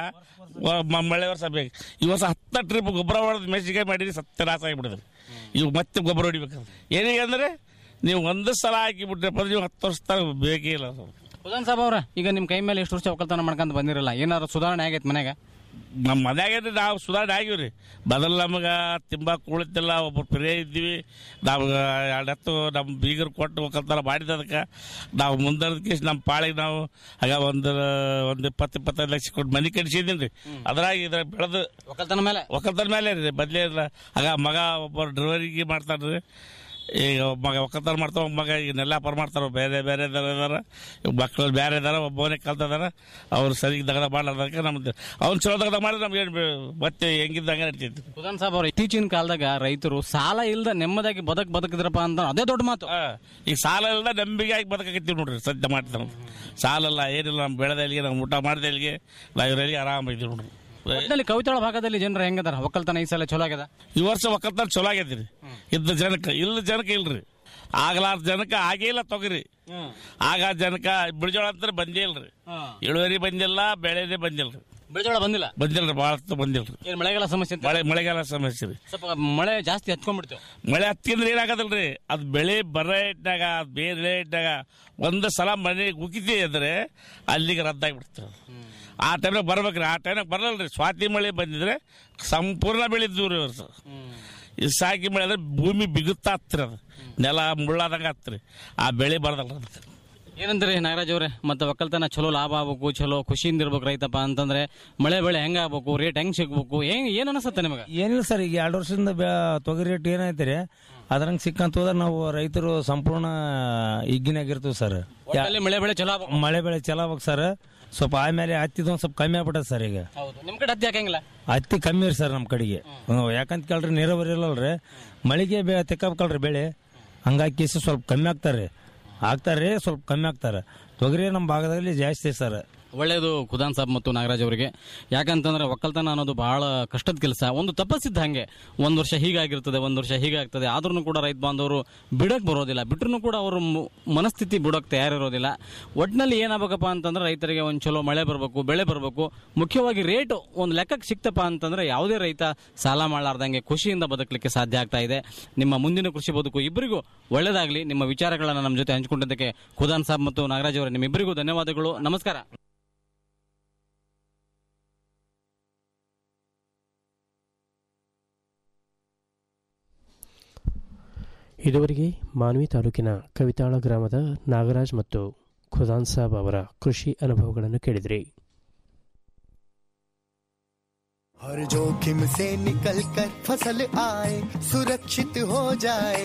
J: ಮಳೆ ವರ್ಷ ಬೇಕು ಈ ವರ್ಷ ಹತ್ತ ಟ್ರಿಪ್ ಗೊಬ್ಬರ ಹೊಡೆದು ಮೆಸಿಗೆ ಮಾಡಿರಿ ಸತ್ಯ ನಾಶ ಆಗಿಬಿಡಿದ್ರಿ ಇವು ಮತ್ತೆ ಗೊಬ್ಬರ ಹೊಡಿಬೇಕು ಎರಿಗೆ ಅಂದ್ರೆ ನೀವು ಒಂದು ಸಲ ಹಾಕಿ ಬಿಟ್ರಪ್ಪ ನೀವು ಹತ್ತು ವರ್ಷ ತರ ಬೇಕೇ ಇಲ್ಲ ಅದು.
H: ಖುದಾನ್ ಸಾಬ್ ಅವ್ರ ಈಗ ನಿಮ್ ಕೈ ಮೇಲೆ ಎಷ್ಟು ವರ್ಷ ಒಕ್ಕಲ್ತನ ಮಾಡ್ಕೊಂತ ಬಂದಿರಲ್ಲ ಏನಾದ್ರು ಸುಧಾರಣೆ ಆಗೈತೆ ಮನ್ಯಾಗ
J: ನಮ್ಮ ಮನ್ಯಾಗ ನಾವು ಸುಧಾರಣೆ ಆಗಿವ್ರಿ ಬದಲ್ ನಮಗ ತಿಂಬಾಕ್ ಕುಳಿತಿಲ್ಲ ಒಬ್ಬರು ಪಿರೇ ಇದ್ದೀವಿ ನಾವು ಎರಡು ಹತ್ತು ನಮ್ಮ ಬೀಗರು ಕೊಟ್ಟು ಒಕ್ಕಲ್ತನ ಮಾಡಿದ ಅದಕ್ಕೆ ನಾವು ಮುಂದಕ್ಕೆ ನಮ್ಮ ಪಾಳಿಗೆ ನಾವು ಆಗ ಒಂದು ಒಂದು ಇಪ್ಪತ್ತು ಇಪ್ಪತ್ತೈದು ಲಕ್ಷ ಕೊಟ್ಟು ಮನೆ ಕಟ್ಸಿದ್ದೀನಿ ರೀ ಅದ್ರಾಗ ಇದ್ರ ಬೆಳೆದು
H: ಒಕ್ಕಲ್ತನ ಮೇಲೆ
J: ಒಕ್ಕಲ್ತನ ಮೇಲೆ ರೀ ಬದ್ಲೇ ಇಲ್ಲ ಆಗ ಮಗ ಒಬ್ಬರು ಡ್ರೈವರಿಗೆ ಮಾಡ್ತಾನೆ ರೀ ಈಗ ಒಬ್ಬ ಮಗ ಒಕ್ಕಲ್ತನ ಮಾಡ್ತಾವ ಒಬ್ಬ ಮಗ ಈಗ ನೆಲ್ಲಾಪರ ಮಾಡ್ತಾರ ಬೇರೆ ಬೇರೆ ಇದಾರ ಇದಾರ ಮಕ್ಕಳು ಬೇರೆ ಇದಾರ ಒಬ್ಬನೇ ಕಲ್ತದಾರ ಅವ್ರು ಸರಿ ದಗದ ಮಾಡ್ಲಾರ್ದಕ್ಕೆ ನಮ್ದು ಅವ್ನು ಚಲೋ ದಗದ ಮಾಡಿದ್ರೆ ನಮ್ಗೆ ಏನ್ ಬೇ- ಮತ್ತೆ ಹೆಂಗಿದ್ದಂಗೆ ನಡೀತೈತಿ
H: ಖುದಾನ್ ಸಾಬ್ ಅವ್ರ ಇತ್ತೀಚಿನ ಕಾಲದಾಗ ರೈತರು ಸಾಲ ಇಲ್ದ ನೆಮ್ಮದಾಗಿ ಬದುಕ್ ಬದುಕಿದ್ರಪ್ಪ ಅಂತ ಅದೇ ದೊಡ್ಡ ಮಾತು
J: ಆ, ಈಗ ಸಾಲ ಇಲ್ಲದ ನಂಬಿಕೆ ಆಗಿ ಬದುಕಾಕತ್ತೀವಿ ನೋಡ್ರಿ ಸದ್ಯ ಮಾಡ್ತಾರ ಸಾಲ ಇಲ್ಲ ಏನಿಲ್ಲ ನಮ್ಮ ಬೆಳೆದಲ್ಲಿಗೆ ನಾವು ಊಟ ಮಾಡಿದಲ್ಲಿಗೆ ನಾವು ಇವರಲ್ಲಿ ಆರಾಮ ಇದ್ದೀವಿ ನೋಡ್ರಿ
H: ಒಟ್ನಲ್ಲಿ ಕವಿತಾಳ ಭಾಗದಲ್ಲಿ ಜನರು ಹೆಂಗದಾರ ಒಕ್ಕಲ್ತನ ಈ ಸಲ ಚಲೋ ಆಗ್ಯದ
J: ಈ ವರ್ಷ ಒಕ್ಕಲ್ತನ ಚಲೋ ಆಗೈತಿ ರೀ ಇದ್ದ ಜನಕ್ಕೆ ಇಲ್ಲ ಜನಕ್ಕೆ ಇಲ್ರಿ ಆಗ್ಲಾರ್ದ ಜನಕ್ಕೆ ಆಗೇ ಇಲ್ಲ ತೊಗರಿ ಆಗ ಜನಕ್ಕೆ ಬಿಳಿಜೋಳ ಅಂತ ಬಂದೇ ಇಲ್ರಿ ಇಳುವರಿ ಬಂದಿಲ್ಲ ಬೆಳೆನೇ ಬಂದಿಲ್ರಿ
H: ಬೆಳೆಜೋಳ ಬಂದಿಲ್ಲ
J: ಬಂದಿಲ್ರಿ ಭಾಳ ಬಂದಿಲ್ರಿ
H: ಏನ್ ಮಳೆಗಾಲ ಸಮಸ್ಯೆ ಅಂತ?
J: ಮಳೆ ಮಳೆಗಾಲ ಸಮಸ್ಯೆ ರೀ
H: ಸ್ವಲ್ಪ ಮಳೆ ಜಾಸ್ತಿ ಹಚ್ಕೊಂಡ್ಬಿಡ್ತೇವೆ
J: ಮಳೆ ಹತ್ತಿಂದ್ರೆ ಏನಾಗದಲ್ರಿ ಅದು ಬೆಳೆ ಬರ ಇಟ್ಟಾಗ ಅದು ಬೇರೆ ಇಟ್ಟಾಗ ಒಂದು ಸಲ ಮನೆ ಉಗಿತಿ ಅಂದ್ರೆ ಅಲ್ಲಿಗೆ ರದ್ದಾಗಿಬಿಡ್ತದೆ ಆ ಟೈಮ್ನಾಗ ಬರ್ಬೇಕ್ರಿ ಆ ಟೈಮ್ನಾಗ ಬರಲ್ರಿ ಸ್ವಾತಿ ಮಳೆ ಬಂದಿದ್ರೆ ಸಂಪೂರ್ಣ ಬೆಳೆದ್ದು ರೀ ವರ್ಷ ಈ ಸಾಕಿ ಮಳೆ ಅಂದ್ರೆ ಭೂಮಿ ಬಿಗುತ್ತಾ ಹತ್ತಿರ ಅದು ನೆಲ ಮುಳ್ಳಾದಂಗ ಹತ್ರಿ ಆ ಬೆಳೆ ಬರದಲ್ರಿ ಅದಕ್ಕೆ
H: ಏನಂದ್ರಿ ನಾಗರಾಜ್ ಅವ್ರೆ ಮತ್ತೆ ಒಕ್ಕಲ್ತನ ಚಲೋ ಲಾಭ ಆಗ್ಬೇಕು ಚಲೋ ಖುಷಿಯಿಂದ ಇರ್ಬೇಕು ರೈತಪ್ಪ ಅಂತಂದ್ರೆ ಮಳೆ ಬೆಳೆ ಹೆಂಗ ಆಗ್ಬೇಕು ರೇಟ್ ಹೆಂಗ್ ಸಿಗ್ಬೇಕು ಹೆಂಗ್ ಏನ್ ಅನಸತ್ತೆ ನಿಮಗೆ
I: ಏನಿಲ್ಲ ಸರ್ ಈಗ ಎರಡು ವರ್ಷದಿಂದ ಬೆ- ತೊಗರಿ ರೇಟ್ ಏನೈತೆ ರೀ ಅದ್ರಂಗೆ ಸಿಕ್ಕಂತ ಹೋದ್ರೆ ನಾವು ರೈತರು ಸಂಪೂರ್ಣ ಹಿಗ್ಗಿನಾಗಿರ್ತೀವಿ ಸರ್
H: ಒಟ್ಟಲ್ಲಿ ಮಳೆ ಬೆಳೆ ಚಲೋ ಆಗ್ಬೇಕು
I: ಮಳೆ ಬೆಳೆ ಚಲೋ ಆಗ್ಬೇಕು ಸರ್ ಸ್ವಲ್ಪ ಆಮೇಲೆ ಹತ್ತಿದ ಒಂದ್ ಸ್ವಲ್ಪ ಕಮ್ಮಿ ಆಗ್ಬಿಟ್ಟದ ಸರ್ ಈಗ
H: ಹೌದು ನಿಮ್ ಕಡೆ ಹತ್ತಿ ಹಾಕಂಗಿಲ್ಲ
I: ಹತ್ತಿ ಕಮ್ಮಿ ರೀ ಸರ್ ನಮ್ಮ ಕಡೆಗೆ ಹ್ಮ್, ಯಾಕಂತ ಕೇಳ್ರಿ ನೀರಾವರಿ ಇಲ್ಲಲ್ರಿ ಮಳಿಗೆ ಬೆ ತೆಕ್ಕಬೇಕಲ್ರಿ ಬೆಳೆ ಹಂಗಾಗಿ ಕೇಸಿ ಸ್ವಲ್ಪ ಕಮ್ಮಿ ಆಗ್ತಾರೆ ಆಗ್ತಾರೆ ಸ್ವಲ್ಪ ಕಮ್ಮಿ ಆಗ್ತಾರೆ ತೊಗರಿ ನಮ್ಮ ಭಾಗದಲ್ಲಿ ಜಾಸ್ತಿ ಸರ್
H: ಒಳ್ಳೆಯದು ಖುದಾನ್ ಸಾಬ್ ಮತ್ತು ನಾಗರಾಜ್ ಅವರಿಗೆ ಯಾಕಂತಂದ್ರೆ ಒಕ್ಕಲ್ತನ ಅನ್ನೋದು ಬಹಳ ಕಷ್ಟದ ಕೆಲಸ ಒಂದು ತಪಸ್ಸಿದ್ದ ಹಂಗೆ ಒಂದ್ ವರ್ಷ ಹೀಗಾಗಿರ್ತದೆ ಒಂದ್ ವರ್ಷ ಹೀಗಾಗ್ತದೆ ಆದ್ರೂ ಕೂಡ ರೈತ ಬಾಂಧವರು ಬಿಡಕ್ ಬರೋದಿಲ್ಲ ಬಿಟ್ರು ಕೂಡ ಅವ್ರ ಮ್- ಮನಸ್ಥಿತಿ ಬಿಡಕ್ ತಯಾರಿರೋದಿಲ್ಲ ಒಟ್ನಲ್ಲಿ ಏನಾಗಬೇಕಪ್ಪ ಅಂತಂದ್ರೆ ರೈತರಿಗೆ ಒಂದು ಚಲೋ ಮಳೆ ಬರಬೇಕು ಬೆಳೆ ಬರಬೇಕು ಮುಖ್ಯವಾಗಿ ರೇಟ್ ಒಂದು ಲೆಕ್ಕಕ್ಕೆ ಸಿಕ್ತಪ್ಪ ಅಂತಂದ್ರೆ ಯಾವುದೇ ರೈತ ಸಾಲ ಮಾಡಲಾರ್ದಂಗೆ ಖುಷಿಯಿಂದ ಬದುಕಲಿಕ್ಕೆ ಸಾಧ್ಯ ಆಗ್ತಾ ಇದೆ ನಿಮ್ಮ ಮುಂದಿನ ಕೃಷಿ ಬದುಕು ಇಬ್ಬರಿಗೂ ಒಳ್ಳೆಯದಾಗಲಿ ನಿಮ್ಮ ವಿಚಾರಗಳನ್ನು ನಮ್ಮ ಜೊತೆ ಹಂಚಿಕೊಂಡಿದ್ದಕ್ಕೆ ಖುದಾನ್ ಸಾಬ್ ಮತ್ತು ನಾಗರಾಜ್ ಅವರೇ ನಿಮ್ಮಿಬ್ಬರಿಗೂ ಧನ್ಯವಾದಗಳು ನಮಸ್ಕಾರ
B: ಇದುವರೆಗೆ ಮಾನ್ವಿ ತಾಲೂಕಿನ ಕವಿತಾಳ ಗ್ರಾಮದ ನಾಗರಾಜ್ ಮತ್ತು ಖುದಾನ್ ಸಾಬ್ ಅವರ ಕೃಷಿ ಅನುಭವಗಳನ್ನು ಕೇಳಿದ್ರಿ
F: हर जोखिम से निकल कर फसल आए सुरक्षित हो जाए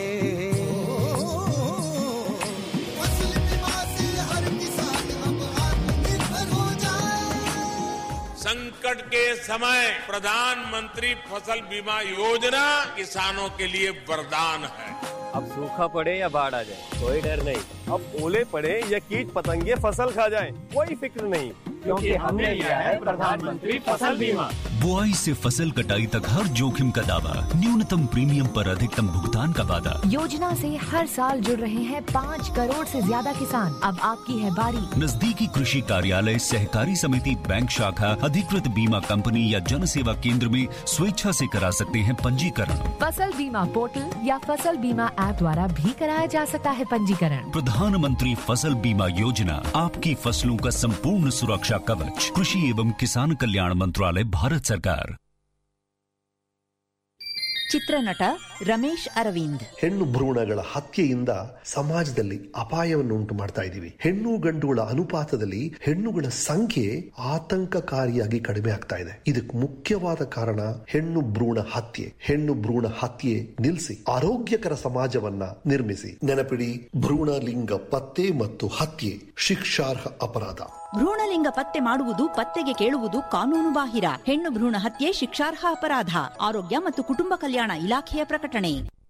F: फसल बीमा से हर किसान अब आत्मनिर्भर हो जाए
K: संकट के समय प्रधानमंत्री फसल बीमा योजना किसानों के लिए वरदान है
L: अब सूखा पड़े या बाढ़ आ जाए कोई डर नहीं अब ओले पड़े या कीट पतंगे फसल खा जाए कोई फिक्र नहीं क्योंकि हमने लिया है प्रधानमंत्री फसल बीमा
M: बुआई से फसल कटाई तक हर जोखिम का दावा न्यूनतम प्रीमियम पर अधिकतम भुगतान का वादा
N: योजना से हर साल जुड़ रहे हैं पाँच करोड़ से ज्यादा किसान अब आपकी है बारी
M: नजदीकी कृषि कार्यालय सहकारी समिति बैंक शाखा अधिकृत बीमा कंपनी या जन सेवा केंद्र में स्वेच्छा से करा सकते हैं पंजीकरण
N: फसल बीमा पोर्टल या फसल बीमा ऐप द्वारा भी कराया जा सकता है पंजीकरण
M: प्रधानमंत्री फसल बीमा योजना आपकी फसलों का संपूर्ण सुरक्षा कवच कृषि एवं किसान कल्याण मंत्रालय भारत सरकार
O: ಚಿತ್ರನಟ ರಮೇಶ್ ಅರವಿಂದ್
P: ಹೆಣ್ಣು ಭ್ರೂಣಗಳ ಹತ್ಯೆಯಿಂದ ಸಮಾಜದಲ್ಲಿ ಅಪಾಯವನ್ನು ಉಂಟು ಮಾಡ್ತಾ ಇದ್ದೀವಿ ಹೆಣ್ಣು ಗಂಡುಗಳ ಅನುಪಾತದಲ್ಲಿ ಹೆಣ್ಣುಗಳ ಸಂಖ್ಯೆ ಆತಂಕಕಾರಿಯಾಗಿ ಕಡಿಮೆ ಆಗ್ತಾ ಇದೆ ಇದಕ್ಕೆ ಮುಖ್ಯವಾದ ಕಾರಣ ಹೆಣ್ಣು ಭ್ರೂಣ ಹತ್ಯೆ ಹೆಣ್ಣು ಭ್ರೂಣ ಹತ್ಯೆ ನಿಲ್ಲಿಸಿ ಆರೋಗ್ಯಕರ ಸಮಾಜವನ್ನ ನಿರ್ಮಿಸಿ ನೆನಪಿಡಿ ಭ್ರೂಣ ಲಿಂಗ ಪತ್ತೆ ಮತ್ತು ಹತ್ಯೆ ಶಿಕ್ಷಾರ್ಹ ಅಪರಾಧ
O: ಭ್ರೂಣಲಿಂಗ ಪತ್ತೆ ಮಾಡುವುದು ಪತ್ತೆಗೆ ಕೇಳುವುದು ಕಾನೂನು ಬಾಹಿರ ಹೆಣ್ಣು ಭ್ರೂಣ ಹತ್ಯೆ ಶಿಕ್ಷಾರ್ಹ ಅಪರಾಧ ಆರೋಗ್ಯ ಮತ್ತು ಕುಟುಂಬ ಕಲ್ಯಾಣ ಇಲಾಖೆಯ ಪ್ರಕಟಣೆ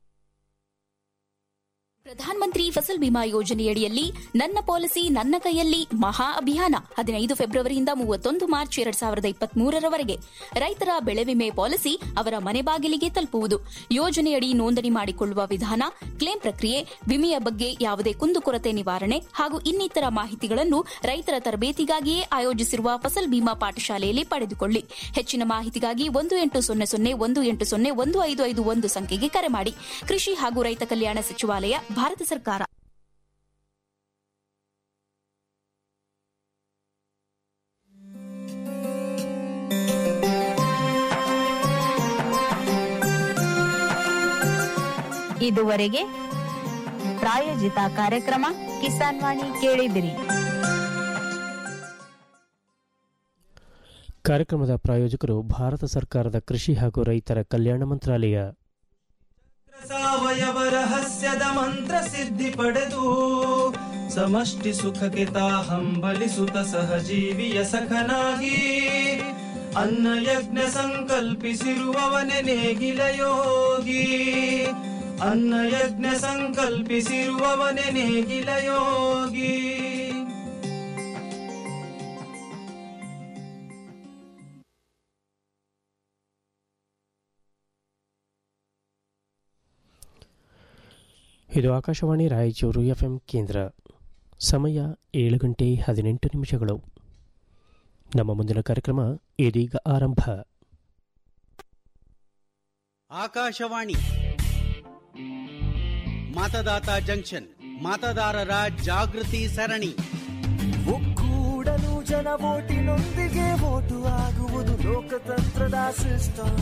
Q: ಪ್ರಧಾನ ಮಂತ್ರಿ ಫಸಲ್ ಬಿಮಾ ಯೋಜನೆಯಡಿಯಲ್ಲಿ ನನ್ನ ಪಾಲಿಸಿ ನನ್ನ ಕೈಯಲ್ಲಿ ಮಹಾ ಅಭಿಯಾನ ಹದಿನೈದು ಫೆಬ್ರವರಿಯಿಂದ ಮೂವತ್ತೊಂದು ಮಾರ್ಚ್ ಎರಡ್ ಸಾವಿರದ ಇಪ್ಪತ್ಮೂರರವರೆಗೆ ರೈತರ ಬೆಳೆ ವಿಮೆ ಪಾಲಿಸಿ ಅವರ ಮನೆ ಬಾಗಿಲಿಗೆ ತಲುಪುವುದು ಯೋಜನೆಯಡಿ ನೋಂದಣಿ ಮಾಡಿಕೊಳ್ಳುವ ವಿಧಾನ ಕ್ಲೇಮ್ ಪ್ರಕ್ರಿಯೆ ವಿಮೆಯ ಬಗ್ಗೆ ಯಾವುದೇ ಕುಂದುಕೊರತೆ ನಿವಾರಣೆ ಹಾಗೂ ಇನ್ನಿತರ ಮಾಹಿತಿಗಳನ್ನು ರೈತರ ತರಬೇತಿಗಾಗಿಯೇ ಆಯೋಜಿಸಿರುವ ಫಸಲ್ ಬಿಮಾ ಪಾಠಶಾಲೆಯಲ್ಲಿ ಪಡೆದುಕೊಳ್ಳಿ ಹೆಚ್ಚಿನ ಮಾಹಿತಿಗಾಗಿ ಒಂದು ಎಂಟು ಸೊನ್ನೆ ಸೊನ್ನೆ ಒಂದು ಎಂಟು ಸೊನ್ನೆ ಒಂದು ಐದು ಐದು ಒಂದು ಸಂಖ್ಯೆಗೆ ಕರೆ ಮಾಡಿ ಕೃಷಿ ಹಾಗೂ ರೈತ ಕಲ್ಯಾಣ ಸಚಿವಾಲಯ ಭಾರತ ಸರ್ಕಾರ
C: ಇದುವರೆಗೆ ಪ್ರಾಯೋಜಿತ ಕಾರ್ಯಕ್ರಮ ಕಿಸಾನ್ ವಾಣಿ ಕೇಳಿದಿರಿ
B: ಕಾರ್ಯಕ್ರಮದ ಪ್ರಾಯೋಜಕರು ಭಾರತ ಸರ್ಕಾರದ ಕೃಷಿ ಹಾಗೂ ರೈತರ ಕಲ್ಯಾಣ ಮಂತ್ರಾಲಯ
D: ಸಾವಯವ ರಹಸ್ಯದ ಮಂತ್ರ ಸಿದ್ಧಿ ಪಡೆದು ಸಮಷ್ಟಿ ಸುಖಕ್ಕೆ ತಾ ಹಂಬಲಿಸುತ್ತ ಸಹಜೀವಿಯ ಸಖನಾಗಿ ಅನ್ನ ಯಜ್ಞ ಸಂಕಲ್ಪಿಸಿರುವವನೆ ನೇಗಿಲ ಯೋಗಿ ಅನ್ನ ಯಜ್ಞ ಸಂಕಲ್ಪಿಸಿರುವವನೆ ನೇಗಿಲ ಯೋಗಿ
B: ಇದು ಆಕಾಶವಾಣಿ ರಾಯಚೂರು ಎಫ್ಎಂ ಕೇಂದ್ರ ಸಮಯ ಏಳು ಗಂಟೆ ಹದಿನೆಂಟು ನಿಮಿಷಗಳು ನಮ್ಮ ಮುಂದಿನ ಕಾರ್ಯಕ್ರಮ ಇದೀಗ ಆರಂಭ
R: ಆಕಾಶವಾಣಿ ಮತದಾತ ಜಂಕ್ಷನ್ ಮತದಾರರ ಜಾಗೃತಿ ಸರಣಿ
S: ಒಕ್ಕೂಡಲು ಜನ ಓಟಿನೊಂದಿಗೆ ಓಟು ಆಗುವುದು ಲೋಕತಂತ್ರದ ಸಿಸ್ಟಮ್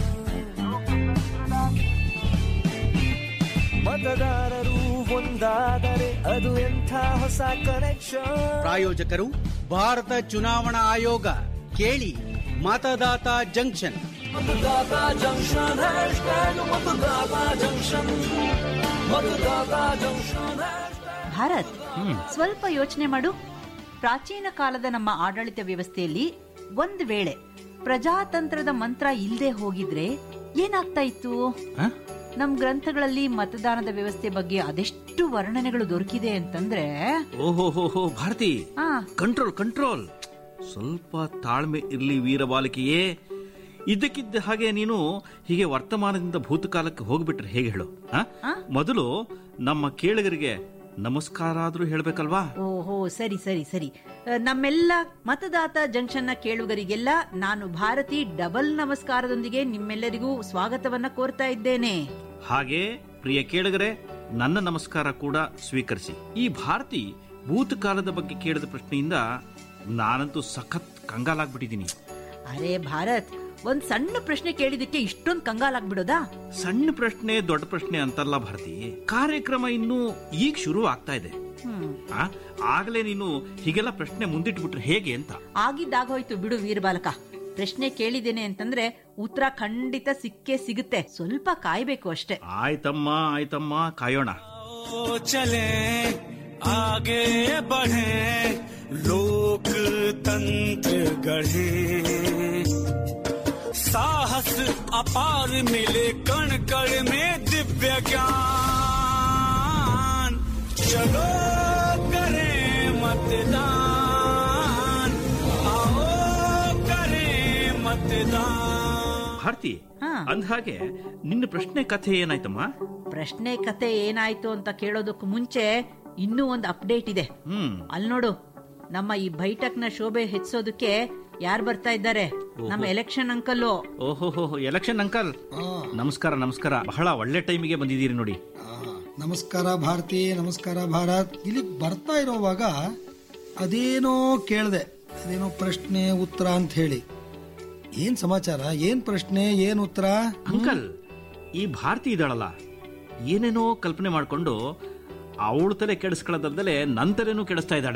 S: ಮತದಾರರು ಒಂದಾದರೆ ಅದು ಎಂಥ ಹೊಸ ಕನೆಕ್ಷನ್
R: ಪ್ರಾಯೋಜಕರು ಭಾರತ ಚುನಾವಣಾ ಆಯೋಗ ಕೇಳಿ ಮತದಾತ ಜಂಕ್ಷನ್
S: ಮತದಾತ ಜಂಕ್ಷನ್ ಹ್ಯಾಶ್ಟ್ಯಾಗ್ ಮತದಾತ ಜಂಕ್ಷನ್ ಮತದಾತ ಜಂಕ್ಷನ್
O: ಭಾರತ್ ಸ್ವಲ್ಪ ಯೋಚನೆ ಮಾಡು ಪ್ರಾಚೀನ ಕಾಲದ ನಮ್ಮ ಆಡಳಿತ ವ್ಯವಸ್ಥೆಯಲ್ಲಿ ಒಂದ್ ವೇಳೆ ಪ್ರಜಾತಂತ್ರದ ಮಂತ್ರ ಇಲ್ಲದೆ ಹೋಗಿದ್ರೆ ಏನಾಗ್ತಾ ಇತ್ತು ನಮ್ ಗ್ರಂಥಗಳಲ್ಲಿ ಮತದಾನದ ವ್ಯವಸ್ಥೆ ಬಗ್ಗೆ ಅದೆಷ್ಟು ವರ್ಣನೆಗಳು ದೊರಕಿದೆ ಅಂತಂದ್ರೆ
T: ಓಹೋ ಹೋ ಹೋ ಭಾರತಿ
O: ಆ
T: ಕಂಟ್ರೋಲ್ ಕಂಟ್ರೋಲ್ ಸ್ವಲ್ಪ ತಾಳ್ಮೆ ಇರ್ಲಿ ವೀರಬಾಲಿಕೆಯೇ ಇದ್ದಕ್ಕಿದ್ದ ಹಾಗೆ ನೀನು ಹೀಗೆ ವರ್ತಮಾನದಿಂದ ಭೂತಕಾಲಕ್ಕೆ ಹೋಗ್ಬಿಟ್ರೆ ಹೇಗೆ ಹೇಳು ಆ? ಮೊದಲು ನಮ್ಮ ಕೇಳಿಗರಿಗೆ ನಮಸ್ಕಾರ ಆದ್ರೂ ಹೇಳ್ಬೇಕಲ್ವಾ
O: ಓಹೋ ಸರಿ ಸರಿ ಸರಿ ಅ, ನಮ್ಮೆಲ್ಲ ಮತದಾತ ಜಂಕ್ಷನ್ ನ ಕೇಳುಗರಿಗೆಲ್ಲ ನಾನು ಭಾರತಿ ಡಬಲ್ ನಮಸ್ಕಾರದೊಂದಿಗೆ ನಿಮ್ಮೆಲ್ಲರಿಗೂ ಸ್ವಾಗತವನ್ನ ಕೋರ್ತಾ ಇದ್ದೇನೆ
T: ಹಾಗೆ ಪ್ರಿಯ ಕೇಳಿಗರೆ ನನ್ನ ನಮಸ್ಕಾರ ಕೂಡ ಸ್ವೀಕರಿಸಿ ಈ ಭಾರತಿ ಭೂತಕಾಲದ ಬಗ್ಗೆ ಕೇಳಿದ ಪ್ರಶ್ನೆಯಿಂದ ನಾನಂತೂ ಸಖತ್ ಕಂಗಾಲಾಗ್ಬಿಟ್ಟಿದ್ದೀನಿ
O: ಅರೆ ಭಾರತ್ ಒಂದ್ ಸಣ್ಣ ಪ್ರಶ್ನೆ ಕೇಳಿದಕ್ಕೆ ಇಷ್ಟೊಂದು ಕಂಗಾಲಾಗ್ಬಿಡೋದಾ
T: ಸಣ್ಣ ಪ್ರಶ್ನೆ ದೊಡ್ಡ ಪ್ರಶ್ನೆ ಅಂತಲ್ಲ ಭಾರತಿ ಕಾರ್ಯಕ್ರಮ ಇನ್ನು ಈಗ ಶುರು ಆಗ್ತಾ ಇದೆ
O: ಹ್ಮ್
T: ಆ, ಆಗ್ಲೇ ನೀನು ಹೀಗೆಲ್ಲ ಪ್ರಶ್ನೆ ಮುಂದಿಟ್ಬಿಟ್ರೆ ಹೇಗೆ ಅಂತ
O: ಆಗಿದ್ದಾಗೋಯ್ತು ಬಿಡು ವೀರಬಾಲಕ ಪ್ರಶ್ನೆ ಕೇಳಿದ್ದೇನೆ ಅಂತಂದ್ರೆ ಉತ್ತರ ಖಂಡಿತ ಸಿಕ್ಕೇ ಸಿಗುತ್ತೆ ಸ್ವಲ್ಪ ಕಾಯ್ಬೇಕು ಅಷ್ಟೇ
T: ಆಯ್ತಮ್ಮ ಆಯ್ತಮ್ಮ ಕಾಯೋಣ
S: चले आगे बढ़े लोकतंत्र गढ़े साहस अपार मिले कण कण में दिव्य ज्ञान चलो करें मतदान आओ करें मतदान
T: ಭಾರತಿ ಅಂದ್ಹಾಗೆ ನಿನ್ನ ಪ್ರಶ್ನೆ ಕಥೆ ಏನಾಯ್ತಮ್ಮ
O: ಪ್ರಶ್ನೆ ಕತೆ ಏನಾಯ್ತು ಅಂತ ಕೇಳೋದಕ್ಕೂ ಮುಂಚೆ ಇನ್ನೂ ಒಂದು ಅಪ್ಡೇಟ್ ಇದೆ
T: ಹ್ಮ್
O: ಅಲ್ಲಿ ನೋಡು ನಮ್ಮ ಈ ಬೈಠಕ್ನ ಶೋಭೆ ಹೆಚ್ಚಿಸೋದಕ್ಕೆ ಯಾರು ಬರ್ತಾ ಇದ್ದಾರೆ ನಮ್ಮ ಎಲೆಕ್ಷನ್ ಅಂಕಲ್ಲು
T: ಓಹೋ ಎಲೆಕ್ಷನ್ ಅಂಕಲ್ ನಮಸ್ಕಾರ ನಮಸ್ಕಾರ ಬಹಳ ಒಳ್ಳೆ ಟೈಮಿಗೆ ಬಂದಿದ್ದೀರಿ ನೋಡಿ
U: ನಮಸ್ಕಾರ ಭಾರತಿ ನಮಸ್ಕಾರ ಭಾರತ್ ಇಲ್ಲಿ ಬರ್ತಾ ಇರೋವಾಗ ಅದೇನೋ ಕೇಳ್ದೆ ಅದೇನೋ ಪ್ರಶ್ನೆ ಉತ್ತರ ಅಂತ ಹೇಳಿ ಏನ್ ಸಮಾಚಾರ ಏನ್ ಪ್ರಶ್ನೆ ಏನ್ ಉತ್ತರ
T: ಅಂಕಲ್ ಈ ಭಾರತಿ ಇದ್ದಾಳಲ್ಲ ಏನೇನೋ ಕಲ್ಪನೆ ಮಾಡ್ಕೊಂಡು ಅವಳ ತಲೆ ಕೆಡಿಸ್ಕೊಳ್ಳೋದಲ್ದಲೆ ನನ್ನ ತಲೆನೂ ಕೆಡಿಸ್ತಾ ಇದ್ದಾಳೆ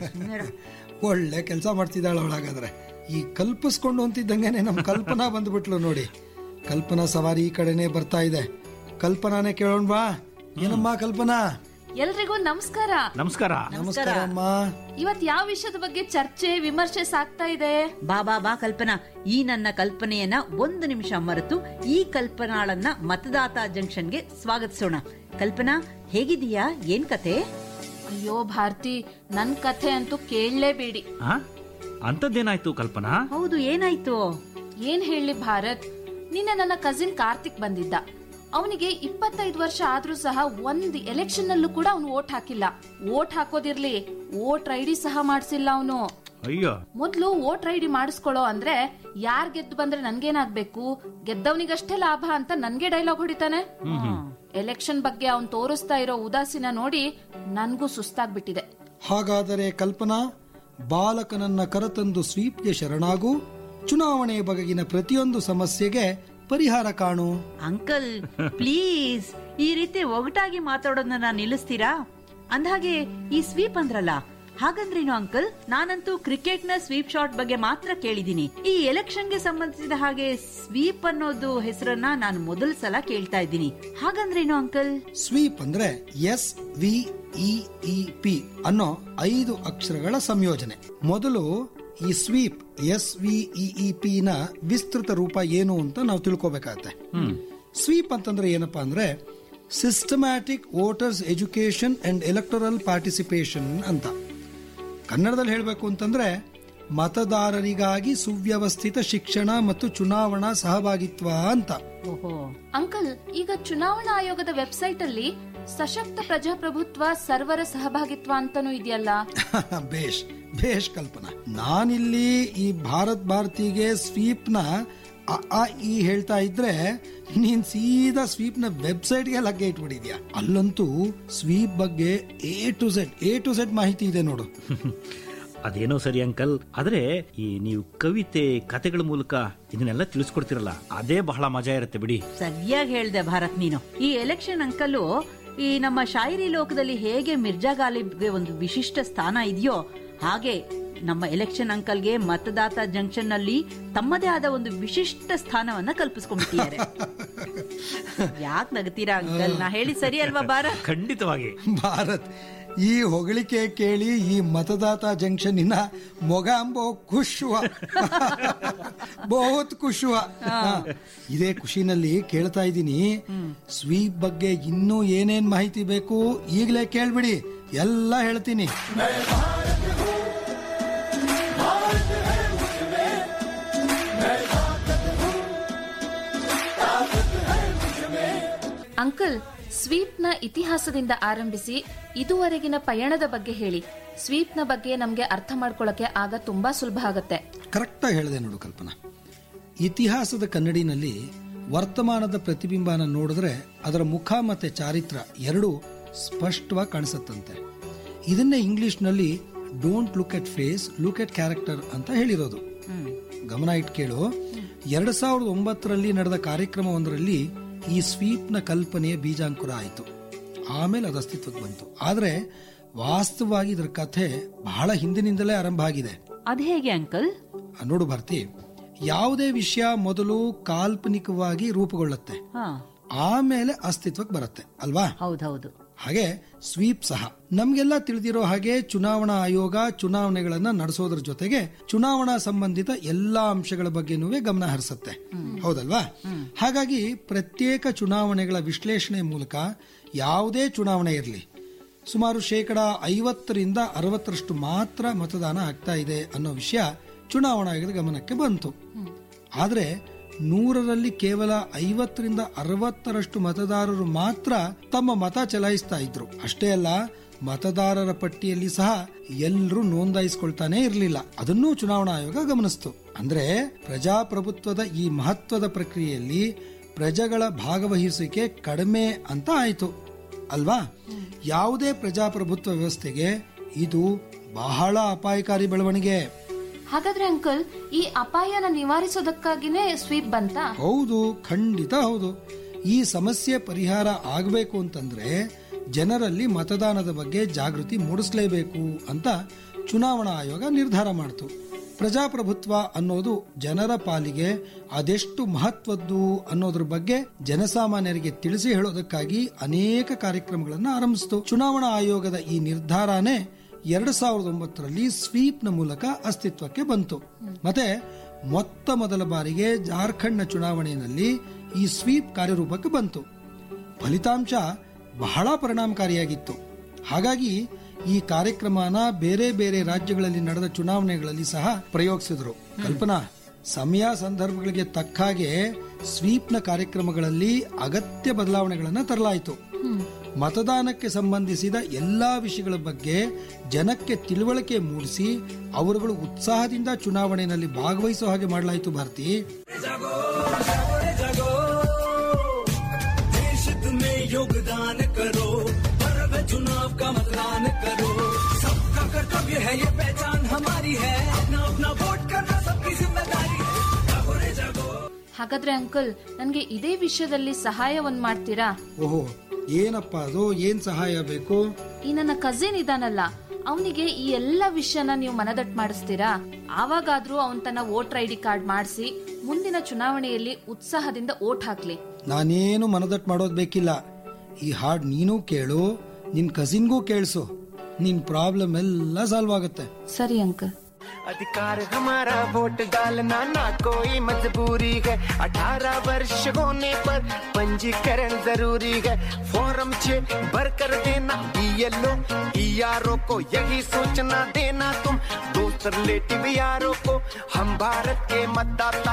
U: ಒಳ್ಳೆ ಕೆಲಸ ಮಾಡ್ತಿದ್ದಾಳೆ ಅವಳಾಗಾದ್ರೆ ಈ ಕಲ್ಪಿಸ್ಕೊಂಡು ಅಂತಿದ್ದಂಗೆನೆ ನಮ್ ಕಲ್ಪನಾ ಬಂದ್ಬಿಟ್ಲು ನೋಡಿ ಕಲ್ಪನಾ ಸವಾರಿ ಈ ಕಡೆನೆ ಬರ್ತಾ ಇದೆ ಕಲ್ಪನಾನೇ ಕೇಳೋಣ ಬಾ ಏನಮ್ಮ ಕಲ್ಪನಾ
A: ಎಲ್ರಿಗೂ ನಮಸ್ಕಾರ
T: ನಮಸ್ಕಾರ
U: ನಮಸ್ಕಾರ ಅಮ್ಮ
A: ಇವತ್ ಯಾವ ವಿಷಯದ ಬಗ್ಗೆ ಚರ್ಚೆ ವಿಮರ್ಶೆ ಸಾಗ್ತಾ ಇದೆ
O: ಬಾ ಬಾ ಬಾ ಕಲ್ಪನಾ ಈ ನನ್ನ ಕಲ್ಪನೆಯನ್ನ ಒಂದು ನಿಮಿಷ ಮರೆತು ಈ ಕಲ್ಪನಾಳನ್ನ ಮತದಾತ ಜಂಕ್ಷನ್ಗೆ ಸ್ವಾಗತಿಸೋಣ ಕಲ್ಪನಾ ಹೇಗಿದೀಯಾ ಏನ್ ಕತೆ
A: ಅಯ್ಯೋ ಭಾರತಿ ನನ್ ಕಥೆ ಅಂತೂ ಕೇಳಲೇಬೇಡಿ
T: ಆ? ಅಂಥದ್ದೇನಾಯ್ತು ಕಲ್ಪನಾ
O: ಹೌದು ಏನಾಯ್ತು
A: ಏನ್ ಹೇಳಿ ಭಾರತ್ ನಿನ್ನೆ ನನ್ನ ಕಸಿನ್ ಕಾರ್ತಿಕ್ ಬಂದಿದ್ದ ಅವನಿಗೆ ಇಪ್ಪತ್ತೈದು ವರ್ಷ ಆದ್ರೂ ಸಹ ಒಂದ್ ಎಲೆಕ್ಷನ್ ನಲ್ಲೂ ಕೂಡ ಅವನು ವೋಟ್ ಹಾಕಿಲ್ಲ ವೋಟ್ ಹಾಕೋದಿರ್ಲಿ ವೋಟ್ ಐಡಿ ಸಹ ಮಾಡ್ಸಿಲ್ಲ ಅವನು
T: ಅಯ್ಯೋ
A: ಮೊದ್ಲು ವೋಟರ್ ಐಡಿ ಮಾಡಿಸ್ಕೊಳ್ಳೋ ಅಂದ್ರೆ ಯಾರ್ ಗೆದ್ದು ಬಂದ್ರೆ ನನ್ಗೇನಾಗ್ಬೇಕು ಗೆದ್ದವನಿಗಷ್ಟೇ ಲಾಭ ಅಂತ ನನ್ಗೆ ಡೈಲಾಗ್ ಹೊಡಿತಾನೆ ಎಲೆಕ್ಷನ್ ಬಗ್ಗೆ ಅವ್ನ್ ತೋರಿಸ್ತಾ ಇರೋ ಉದಾಸೀನ ನೋಡಿ ನನ್ಗೂ ಸುಸ್ತಾಗ್ಬಿಟ್ಟಿದೆ
U: ಹಾಗಾದರೆ ಕಲ್ಪನಾ ಬಾಲಕನನ್ನ ಕರೆತಂದು ಸ್ವೀಪ್ಗೆ ಶರಣಾಗು ಚುನಾವಣೆ ಬಗೆಗಿನ ಪ್ರತಿಯೊಂದು ಸಮಸ್ಯೆಗೆ ಪರಿಹಾರ ಕಾಣು
O: ಅಂಕಲ್ ಪ್ಲೀಸ್ ಈ ರೀತಿ ಒಗಟಾಗಿ ಮಾತಾಡೋದನ್ನ ನಿಲ್ಲಿಸ್ತೀರಾ ಅಂದ್ಹಾಗೆ ಈ ಸ್ವೀಪ್ ಅಂದ್ರಲ್ಲ ಹಾಗಂದ್ರೇನು ಅಂಕಲ್ ನಾನಂತೂ ಕ್ರಿಕೆಟ್ ನ ಸ್ವೀಪ್ ಶಾಟ್ ಬಗ್ಗೆ ಮಾತ್ರ ಕೇಳಿದೀನಿ ಈ ಎಲೆಕ್ಷನ್ ಗೆ ಸಂಬಂಧಿಸಿದ ಹಾಗೆ ಸ್ವೀಪ್ ಅನ್ನೋದು ಹೆಸರನ್ನ ನಾನು ಮೊದಲ ಸಲ ಕೇಳ್ತಾ ಇದ್ದೀನಿ ಹಾಗಂದ್ರೇನು ಅಂಕಲ್
U: ಸ್ವೀಪ್ ಅಂದ್ರೆ ಎಸ್ ವಿ ಇ ಪಿ ಅನ್ನೋ ಐದು ಅಕ್ಷರಗಳ ಸಂಯೋಜನೆ ಮೊದಲು ಈ sweep S V E P ನ ವಿಸ್ತೃತ ರೂಪ ಏನು ಅಂತ ನಾವು ತಿಳ್ಕೊಬೇಕಾಗತ್ತೆ ಸ್ವೀಪ್ ಅಂತಂದ್ರೆ ಏನಪ್ಪಾ ಅಂದ್ರೆ systematic voters education and electoral participation ಅಂತ ಕನ್ನಡದಲ್ಲಿ ಹೇಳಬೇಕು ಅಂತಂದ್ರೆ ಮತದಾರರಿಗಾಗಿ ಸುವ್ಯವಸ್ಥಿತ ಶಿಕ್ಷಣ ಮತ್ತು ಚುನಾವಣಾ ಸಹಭಾಗಿತ್ವ ಅಂತ
A: ಅಂಕಲ್ ಈಗ ಚುನಾವಣಾ ಆಯೋಗದ ವೆಬ್ಸೈಟ್ ಅಲ್ಲಿ ಸಶಕ್ತ ಪ್ರಜಾಪ್ರಭುತ್ವ ಸರ್ವರ ಸಹಭಾಗಿತ್ವ ಅಂತಾನೂ ಇದೆಯಲ್ಲ
U: ಬೇಷ್ ಬೇಷ್ ಕಲ್ಪನಾ ನಾನಿಲ್ಲಿ ಈ ಭಾರತ್ ಭಾರತಿಗೆ ಸ್ವೀಪ್ ನ ಅ, ಆ, ಈ ಹೇಳ್ತಾ ಇದ್ರೆ ನೀನ್ ಸೀದಾ ಸ್ವೀಪ್ ನ ವೆಬ್ಸೈಟ್ ಗೆ ಲಗ್ಗೆ ಇಟ್ಬಿಟ್ಟಿದ್ಯಾ ಅಲ್ಲಂತೂ ಸ್ವೀಪ್ ಬಗ್ಗೆ A to Z A to Z ಮಾಹಿತಿ ಇದೆ ನೋಡು
T: ಅದೇನೋ ಸರಿ ಅಂಕಲ್ ಆದ್ರೆ ಈ ನೀವು ಕವಿತೆ ಕತೆಗಳ ಮೂಲಕ ಇದನ್ನೆಲ್ಲ ತಿಳಿಸ್ಕೊಡ್ತಿರಲ್ಲ ಅದೇ ಬಹಳ ಮಜಾ ಇರುತ್ತೆ ಬಿಡಿ
O: ಸರಿಯಾಗಿ ಹೇಳ್ದೆ ಭಾರತ್ ನೀನು ಈ ಎಲೆಕ್ಷನ್ ಅಂಕಲು ಈ ನಮ್ಮ ಶಾಯರಿ ಲೋಕದಲ್ಲಿ ಹೇಗೆ ಮಿರ್ಜಾ ಗಾಲಿಬ್ಗೆ ಒಂದು ವಿಶಿಷ್ಟ ಸ್ಥಾನ ಇದೆಯೋ ಹಾಗೆ ನಮ್ಮ ಎಲೆಕ್ಷನ್ ಅಂಕಲ್ಗೆ ಮತದಾತ ಜಂಕ್ಷನ್ ನಲ್ಲಿ ತಮ್ಮದೇ ಆದ ಒಂದು ವಿಶಿಷ್ಟ ಸ್ಥಾನವನ್ನ ಕಲ್ಪಿಸ್ಕೊಂಡ್ಬಿಟ್ಟಿದ್ದಾರೆ ಯಾಕೆ ನಗತೀರಾ ಅಂಕಲ್ ನಾ ಹೇಳಿ ಸರಿ ಅಲ್ವಾ ಭಾರತ್
T: ಖಂಡಿತವಾಗಿ
U: ಭಾರತ್ ಈ ಹೊಗಳಿಕೆ ಕೇಳಿ ಈ ಮತದಾತ ಜಂಕ್ಷನ್ನಿನ ಮೊಗ ಅಂಬೋ ಖುಷುವ ಬಹುತ್ ಖುಷುವ ಇದೇ ಖುಷಿನಲ್ಲಿ ಕೇಳ್ತಾ ಇದ್ದೀನಿ ಸ್ವೀಪ್ ಬಗ್ಗೆ ಇನ್ನೂ ಏನೇನ್ ಮಾಹಿತಿ ಬೇಕು ಈಗಲೇ ಕೇಳ್ಬಿಡಿ ಎಲ್ಲ ಹೇಳ್ತೀನಿ
A: ಅಂಕಲ್ ಸ್ವೀಪ್ ನ ಇತಿಹಾಸದಿಂದ ಆರಂಭಿಸಿ ಇದುವರೆಗಿನ ಪಯಣದ ಬಗ್ಗೆ ಹೇಳಿ ಸ್ವೀಪ್ ನ ಬಗ್ಗೆ ನಮ್ಗೆ ಅರ್ಥ ಮಾಡ್ಕೊಳಕ್ಕೆ ಆಗ ತುಂಬಾ ಸುಲಭ ಆಗತ್ತೆ
U: ಕರೆಕ್ಟಾಗಿ ಹೇಳಿದೆ ನೋಡು ಕಲ್ಪನಾ ಇತಿಹಾಸದ ಕನ್ನಡಿನಲ್ಲಿ ವರ್ತಮಾನದ ಪ್ರತಿಬಿಂಬನ ನೋಡಿದ್ರೆ ಅದರ ಮುಖ ಮತ್ತೆ ಚಾರಿತ್ರ ಎರಡೂ ಸ್ಪಷ್ಟವಾಗಿ ಕಾಣಿಸುತ್ತಂತೆ ಇದನ್ನೇ ಇಂಗ್ಲಿಷ್ನಲ್ಲಿ don't look at face look at character ಅಂತ ಹೇಳಿರೋದು ಗಮನ ಇಟ್ ಕೇಳು ಎರಡ್ ಸಾವಿರದ ಒಂಬತ್ತರಲ್ಲಿ ನಡೆದ ಕಾರ್ಯಕ್ರಮವೊಂದರಲ್ಲಿ ಈ ಸ್ವೀಪ್ನ ಕಲ್ಪನೆಯ ಬೀಜಾಂಕುರ ಆಯಿತು ಆಮೇಲೆ ಅದು ಅಸ್ತಿತ್ವಕ್ಕೆ ಬಂತು ಆದ್ರೆ ವಾಸ್ತವವಾಗಿ ಇದರ ಕಥೆ ಬಹಳ ಹಿಂದಿನಿಂದಲೇ ಆರಂಭ ಆಗಿದೆ
O: ಅದ್ ಹೇಗೆ ಅಂಕಲ್
U: ನೋಡು ಭಾರತಿ ಯಾವುದೇ ವಿಷಯ ಮೊದಲು ಕಾಲ್ಪನಿಕವಾಗಿ ರೂಪುಗೊಳ್ಳುತ್ತೆ
O: ಹಾ
U: ಆಮೇಲೆ ಅಸ್ತಿತ್ವಕ್ಕೆ ಬರುತ್ತೆ ಅಲ್ವಾ
O: ಹೌದೌದು
U: ಹಾಗೆ ಸ್ವೀಪ್ ಸಹ ನಮ್ಗೆಲ್ಲ ತಿಳಿದಿರೋ ಹಾಗೆ ಚುನಾವಣಾ ಆಯೋಗ ಚುನಾವಣೆಗಳನ್ನ ನಡೆಸೋದ್ರ ಜೊತೆಗೆ ಚುನಾವಣಾ ಸಂಬಂಧಿತ ಎಲ್ಲಾ ಅಂಶಗಳ ಬಗ್ಗೆನೂ ಗಮನ ಹರಿಸುತ್ತೆ ಹೌದಲ್ವಾ ಹಾಗಾಗಿ ಪ್ರತ್ಯೇಕ ಚುನಾವಣೆಗಳ ವಿಶ್ಲೇಷಣೆ ಮೂಲಕ ಯಾವುದೇ ಚುನಾವಣೆ ಇರಲಿ ಸುಮಾರು ಶೇಕಡ ಐವತ್ತರಿಂದ ಅರವತ್ತರಷ್ಟು ಮಾತ್ರ ಮತದಾನ ಆಗ್ತಾ ಇದೆ ಅನ್ನೋ ವಿಷಯ ಚುನಾವಣಾ ಆಯೋಗದ ಗಮನಕ್ಕೆ ಬಂತು ಆದ್ರೆ ನೂರರಲ್ಲಿ ಕೇವಲ ಐವತ್ತರಿಂದ ಅರವತ್ತರಷ್ಟು ಮತದಾರರು ಮಾತ್ರ ತಮ್ಮ ಮತ ಚಲಾಯಿಸ್ತಾ ಇದ್ರು ಅಷ್ಟೇ ಅಲ್ಲ ಮತದಾರರ ಪಟ್ಟಿಯಲ್ಲಿ ಸಹ ಎಲ್ಲರೂ ನೋಂದಾಯಿಸಿಕೊಳ್ತಾನೆ ಇರಲಿಲ್ಲ ಅದನ್ನೂ ಚುನಾವಣಾ ಆಯೋಗ ಗಮನಿಸಿತು ಅಂದ್ರೆ ಪ್ರಜಾಪ್ರಭುತ್ವದ ಈ ಮಹತ್ವದ ಪ್ರಕ್ರಿಯೆಯಲ್ಲಿ ಪ್ರಜೆಗಳ ಭಾಗವಹಿಸುವಿಕೆ ಕಡಿಮೆ ಅಂತ ಆಯಿತು ಅಲ್ವಾ ಯಾವುದೇ ಪ್ರಜಾಪ್ರಭುತ್ವ ವ್ಯವಸ್ಥೆಗೆ ಇದು ಬಹಳ ಅಪಾಯಕಾರಿ ಬೆಳವಣಿಗೆ
A: ಹಾಗಾದ್ರೆ ಅಂಕಲ್ ಈ ಅಪಾಯನ ನಿವಾರಿಸೋದಕ್ಕಾಗಿನೇ ಸ್ವೀಪ್ ಬಂತಾ
U: ಹೌದು ಖಂಡಿತ ಹೌದು ಈ ಸಮಸ್ಯೆ ಪರಿಹಾರ ಆಗಬೇಕು ಅಂತಂದ್ರೆ ಜನರಲ್ಲಿ ಮತದಾನದ ಬಗ್ಗೆ ಜಾಗೃತಿ ಮೂಡಿಸಲೇಬೇಕು ಅಂತ ಚುನಾವಣಾ ಆಯೋಗ ನಿರ್ಧಾರ ಮಾಡಿತು ಪ್ರಜಾಪ್ರಭುತ್ವ ಅನ್ನೋದು ಜನರ ಪಾಲಿಗೆ ಅದೆಷ್ಟು ಮಹತ್ವದ್ದು ಅನ್ನೋದ್ರ ಬಗ್ಗೆ ಜನಸಾಮಾನ್ಯರಿಗೆ ತಿಳಿಸಿ ಹೇಳೋದಕ್ಕಾಗಿ ಅನೇಕ ಕಾರ್ಯಕ್ರಮಗಳನ್ನು ಆರಂಭಿಸಿತು ಚುನಾವಣಾ ಆಯೋಗದ ಈ ನಿರ್ಧಾರನೇ ಎರಡ್ ಸಾವಿರದ ಒಂಬತ್ತರಲ್ಲಿ ಸ್ವೀಪ್ನ ಮೂಲಕ ಅಸ್ತಿತ್ವಕ್ಕೆ ಬಂತು ಮತ್ತೆ ಮೊತ್ತ ಮೊದಲ ಬಾರಿಗೆ ಜಾರ್ಖಂಡ್ನ ಚುನಾವಣೆಯಲ್ಲಿ ಈ ಸ್ವೀಪ್ ಕಾರ್ಯರೂಪಕ್ಕೆ ಬಂತು ಫಲಿತಾಂಶ ಬಹಳ ಪರಿಣಾಮಕಾರಿಯಾಗಿತ್ತು ಹಾಗಾಗಿ ಈ ಕಾರ್ಯಕ್ರಮನ ಬೇರೆ ಬೇರೆ ರಾಜ್ಯಗಳಲ್ಲಿ ನಡೆದ ಚುನಾವಣೆಗಳಲ್ಲಿ ಸಹ ಪ್ರಯೋಗಿಸಿದ್ರು ಕಲ್ಪನಾ ಸಮಯ ಸಂದರ್ಭಗಳಿಗೆ ತಕ್ಕ ಹಾಗೆ ಸ್ವೀಪ್ನ ಕಾರ್ಯಕ್ರಮಗಳಲ್ಲಿ ಅಗತ್ಯ ಬದಲಾವಣೆಗಳನ್ನು ತರಲಾಯಿತು ಮತದಾನಕ್ಕೆ ಸಂಬಂಧಿಸಿದ ಎಲ್ಲಾ ವಿಷಯಗಳ ಬಗ್ಗೆ ಜನಕ್ಕೆ ತಿಳುವಳಿಕೆ ಮೂಡಿಸಿ ಅವರುಗಳು ಉತ್ಸಾಹದಿಂದ ಚುನಾವಣೆಯಲ್ಲಿ ಭಾಗವಹಿಸೋ ಹಾಗೆ ಮಾಡಲಾಯಿತು ಭಾರತಿ
S: देश में योगदान करो पर्व चुनाव का मतदान करो सबका कर्तव्य है ये पहचान हमारी है अपना अपना वोट करना सबकी जिम्मेदारी है जागो रे जागो
A: ಹಾಗಾದ್ರೆ ಅಂಕಲ್ ನನ್ಗೆ ಇದೇ ವಿಷಯದಲ್ಲಿ ಸಹಾಯ ಒಂದ್ ಮಾಡ್ತೀರಾ
U: ಓಹೋ ಏನಪ್ಪ ಅದು ಏನ್ ಸಹಾಯ ಬೇಕು
A: ಈ ನನ್ನ ಕಸಿನ್ ಇದಾನಲ್ಲ ಅವನಿಗೆ ಈ ಎಲ್ಲ ವಿಷಯನ ನೀವು ಮನದಟ್ಟು ಮಾಡಿಸ್ತೀರಾ ಆವಾಗಾದ್ರೂ ಅವನ್ ತನ್ನ ವೋಟರ್ ಐ ಡಿ ಕಾರ್ಡ್ ಮಾಡಿಸಿ ಮುಂದಿನ ಚುನಾವಣೆಯಲ್ಲಿ ಉತ್ಸಾಹದಿಂದ ಓಟ್ ಹಾಕ್ಲಿ
U: ನಾನೇನು ಮನದಟ್ಟು ಮಾಡೋದ್ ಬೇಕಿಲ್ಲ ಈ ಹಾಡ್ ನೀನು ಕೇಳು ನಿನ್ ಕಸಿನ್ಗೂ ಕೇಳಿಸು ನಿನ್ ಪ್ರಾಬ್ಲಮ್ ಎಲ್ಲ ಸಾಲ್ವ್ ಆಗುತ್ತೆ
A: ಸರಿ ಅಂಕಲ್
G: अधिकार हमारा वोट डालना ना कोई मजबूरी है अठारह वर्ष होने पर पंजीकरण जरूरी है फॉर्म छे भर कर देना बीएलओ ईआरओ को यही सूचना देना तुम दोस्त रिलेटिव यारों को हम भारत के मतदाता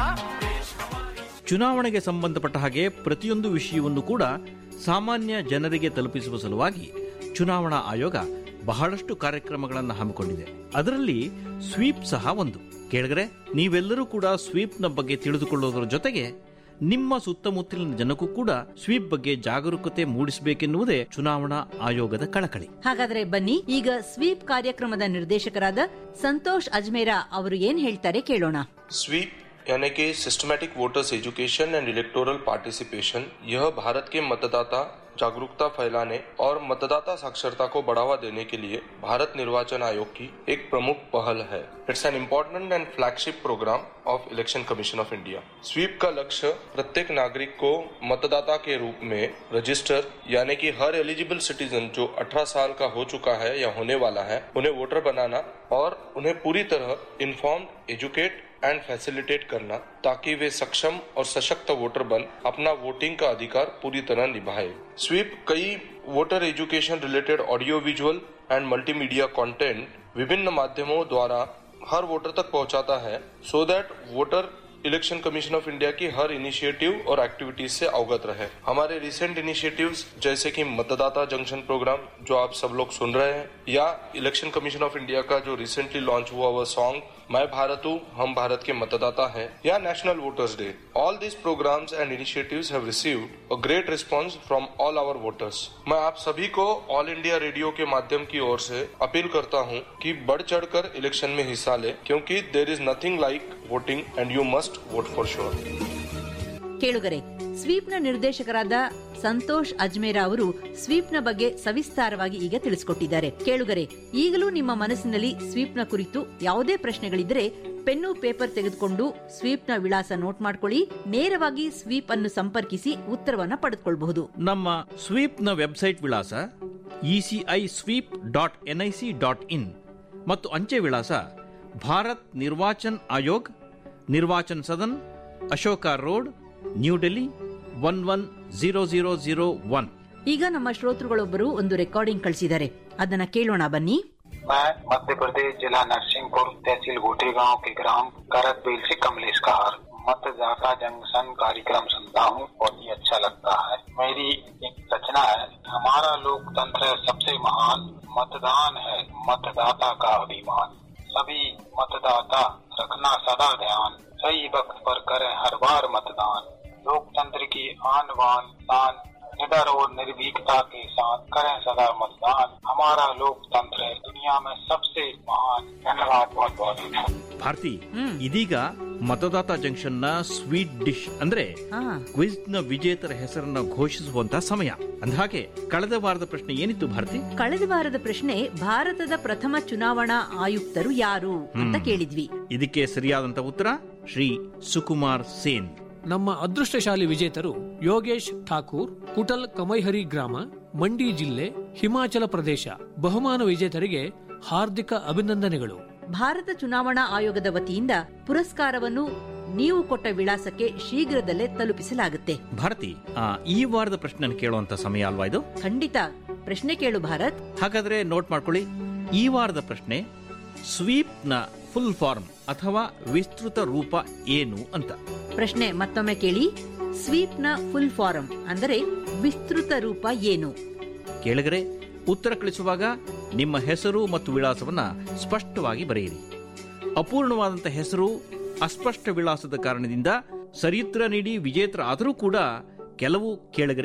T: ಚುನಾವಣೆಗೆ ಸಂಬಂಧಪಟ್ಟ ಹಾಗೆ ಪ್ರತಿಯೊಂದು ವಿಷಯವನ್ನು ಕೂಡ ಸಾಮಾನ್ಯ ಜನರಿಗೆ ತಲುಪಿಸುವ ಸಲುವಾಗಿ ಚುನಾವಣಾ ಆಯೋಗ ಬಹಳಷ್ಟು ಕಾರ್ಯಕ್ರಮಗಳನ್ನು ಹಮ್ಮಿಕೊಂಡಿದೆ ಅದರಲ್ಲಿ ಸ್ವೀಪ್ ಸಹ ಒಂದು ಕೇಳಿದ್ರೆ ನೀವೆಲ್ಲರೂ ಕೂಡ ಸ್ವೀಪ್ನ ಬಗ್ಗೆ ತಿಳಿದುಕೊಳ್ಳೋದರ ಜೊತೆಗೆ ನಿಮ್ಮ ಸುತ್ತಮುತ್ತಲಿನ ಜನಕ್ಕೂ ಕೂಡ ಸ್ವೀಪ್ ಬಗ್ಗೆ ಜಾಗರೂಕತೆ ಮೂಡಿಸಬೇಕೆನ್ನುವುದೇ ಚುನಾವಣಾ ಆಯೋಗದ ಕಳಕಳಿ
O: ಹಾಗಾದ್ರೆ ಬನ್ನಿ ಈಗ ಸ್ವೀಪ್ ಕಾರ್ಯಕ್ರಮದ ನಿರ್ದೇಶಕರಾದ ಸಂತೋಷ್ ಅಜ್ಮೇರಾ ಅವರು ಏನ್ ಹೇಳ್ತಾರೆ ಕೇಳೋಣ
V: स्वीप यानी कि systematic voters education and electoral participation यह भारत के मतदाता जागरूकता फैलाने और मतदाता साक्षरता को बढ़ावा देने के लिए भारत निर्वाचन आयोग की एक प्रमुख पहल है it's an important and flagship programme of election commission of India sweep का लक्ष्य प्रत्येक नागरिक को मतदाता के रूप में रजिस्टर यानी कि हर एलिजिबल सिटीजन जो 18 साल का हो चुका है या होने वाला है उन्हें वोटर बनाना और उन्हें पूरी तरह इन्फॉर्म एजुकेट एंड फैसिलिटेट करना ताकि वे सक्षम और सशक्त वोटर बन अपना वोटिंग का अधिकार पूरी तरह निभाए स्वीप कई voter education related audio visual and multimedia content विभिन्न माध्यमों द्वारा हर वोटर तक पहुंचाता है so that voter election commission of India की हर इनिशिएटिव और एक्टिविटीज से अवगत रहे हमारे रिसेंट इनिशिएटिव्स जैसे कि मतदाता जंक्शन प्रोग्राम जो आप सब लोग सुन रहे हैं या इलेक्शन कमीशन ऑफ इंडिया का जो रिसेंटली लॉन्च हुआ हुआ सॉन्ग मैं भारत हूँ हम भारत के मतदाता हैं या national voters day all these programmes and initiatives have received a great response from all our voters मैं आप सभी को ऑल इंडिया रेडियो के माध्यम की ओर से अपील करता हूँ कि बढ़ चढ़कर इलेक्शन में हिस्सा ले क्योंकि there is nothing like voting and you must vote for sure
O: ಕೇಳುಗರೆ ಸ್ವೀಪ್ನ ನಿರ್ದೇಶಕರಾದ ಸಂತೋಷ್ ಅಜ್ಮೇರಾ ಅವರು ಸ್ವೀಪ್ನ ಬಗ್ಗೆ ಸವಿಸ್ತಾರವಾಗಿ ಈಗ ತಿಳಿಸಿಕೊಟ್ಟಿದ್ದಾರೆ ಕೇಳುಗರೆ ಈಗಲೂ ನಿಮ್ಮ ಮನಸ್ಸಿನಲ್ಲಿ ಸ್ವೀಪ್ನ ಕುರಿತು ಯಾವುದೇ ಪ್ರಶ್ನೆಗಳಿದ್ದರೆ ಪೆನ್ನು ಪೇಪರ್ ತೆಗೆದುಕೊಂಡು ಸ್ವೀಪ್ನ ವಿಳಾಸ ನೋಟ್ ಮಾಡ್ಕೊಳ್ಳಿ ನೇರವಾಗಿ ಸ್ವೀಪ್ ಅನ್ನು ಸಂಪರ್ಕಿಸಿ ಉತ್ತರವನ್ನ ಪಡೆದುಕೊಳ್ಳಬಹುದು
T: ನಮ್ಮ ಸ್ವೀಪ್ನ ವೆಬ್ಸೈಟ್ ವಿಳಾಸ ECI sweep dot NIC dot in ಮತ್ತು ಅಂಚೆ ವಿಳಾಸ Bharat Nirvachan Ayog Nirvachan Sadan Ashoka road New Delhi one one zero zero zero one
O: ಈಗ ನಮ್ಮ ಶ್ರೋತೃಗಳೊಬ್ಬರು ಒಂದು ರೆಕಾರ್ಡಿಂಗ್ ಕಳಿಸಿದ್ದಾರೆ ಅದನ್ನ ಕೇಳೋಣ ಬನ್ನಿ
W: मैं मध्य प्रदेश जिला नरसिंहपुर तहसील गोटे गांव के ग्राम करतबेल से कमलेश कहार मतदाता जंक्शन कार्यक्रम सुनता हूँ बहुत ही अच्छा लगता है मेरी एक रचना है हमारा लोकतंत्र सबसे महान मतदान है मतदाता का अभिमान सभी मतदाता रखना सदा ध्यान सही वक्त पर करें हर बार मतदान लोकतंत्र की आन बान शान निडर और निर्भीकता के साथ करें सदा मतदान हमारा लोकतंत्र है दुनिया में सबसे महान धन्यवाद बहुत बहुत
T: ಭಾರತಿ ಇದೀಗ ಮತದಾತ ಜಂಕ್ಷನ್ ನ ಸ್ವೀಟ್ ಡಿಶ್ ಅಂದ್ರೆ ಕ್ವಿಜ್ ನ ವಿಜೇತರ ಹೆಸರನ್ನ ಘೋಷಿಸುವಂತಹ ಸಮಯ ಅಂದಹಾಗೆ ಕಳೆದ ವಾರದ ಪ್ರಶ್ನೆ ಏನಿತ್ತು ಭಾರತಿ
O: ಕಳೆದ ವಾರದ ಪ್ರಶ್ನೆ ಭಾರತದ ಪ್ರಥಮ ಚುನಾವಣಾ ಆಯುಕ್ತರು ಯಾರು ಅಂತ
T: ಹ್ಮ್.
O: ಕೇಳಿದ್ವಿ
T: ಇದಕ್ಕೆ ಸರಿಯಾದಂತ ಉತ್ತರ ಶ್ರೀ ಸುಕುಮಾರ್ ಸೇನ್
E: ನಮ್ಮ ಅದೃಷ್ಟಶಾಲಿ ವಿಜೇತರು ಯೋಗೇಶ್ ಠಾಕೂರ್ ಕುಟಲ್ ಕಮೈಹರಿ ಗ್ರಾಮ ಮಂಡಿ ಜಿಲ್ಲೆ ಹಿಮಾಚಲ ಪ್ರದೇಶ ಬಹುಮಾನ ವಿಜೇತರಿಗೆ ಹಾರ್ದಿಕ ಅಭಿನಂದನೆಗಳು
O: ಭಾರತ ಚುನಾವಣಾ ಆಯೋಗದ ವತಿಯಿಂದ ಪುರಸ್ಕಾರವನ್ನು ನೀವು ಕೊಟ್ಟ ವಿಳಾಸಕ್ಕೆ ಶೀಘ್ರದಲ್ಲೇ ತಲುಪಿಸಲಾಗುತ್ತೆ
T: ಭಾರತಿ ಆ, ಈ ವಾರದ ಪ್ರಶ್ನೆ ಕೇಳುವಂತ ಸಮಯ ಅಲ್ವಾ ಇದು
O: ಖಂಡಿತ ಪ್ರಶ್ನೆ ಕೇಳು ಭಾರತ್
T: ಹಾಗಾದ್ರೆ ನೋಟ್ ಮಾಡ್ಕೊಳ್ಳಿ ಈ ವಾರದ ಪ್ರಶ್ನೆ ಸ್ವೀಪ್ ನ ಫುಲ್ ಫಾರ್ಮ್ ಅಥವಾ ವಿಸ್ತೃತ ರೂಪ ಏನು ಅಂತ
O: ಪ್ರಶ್ನೆ ಮತ್ತೊಮ್ಮೆ ಕೇಳಿ ಸ್ವೀಪ್ ನ ಫುಲ್ ಫಾರಂ ಅಂದರೆ ವಿಸ್ತೃತ ರೂಪ ಏನು
T: ಕೇಳಿದರೆ ಉತ್ತರ ಕಳಿಸುವಾಗ ನಿಮ್ಮ ಹೆಸರು ಮತ್ತು ವಿಳಾಸವನ್ನ ಸ್ಪಷ್ಟವಾಗಿ ಬರೆಯಿರಿ ಅಪೂರ್ಣವಾದಂಥ ಹೆಸರು ಅಸ್ಪಷ್ಟ ವಿಳಾಸದ ಕಾರಣದಿಂದ ಸರಿಯುತ್ತರ ನೀಡಿ ವಿಜೇತರ ಆದರೂ ಕೂಡ ಕೆಲವು ಕೇಳಿಗರಿಗೆ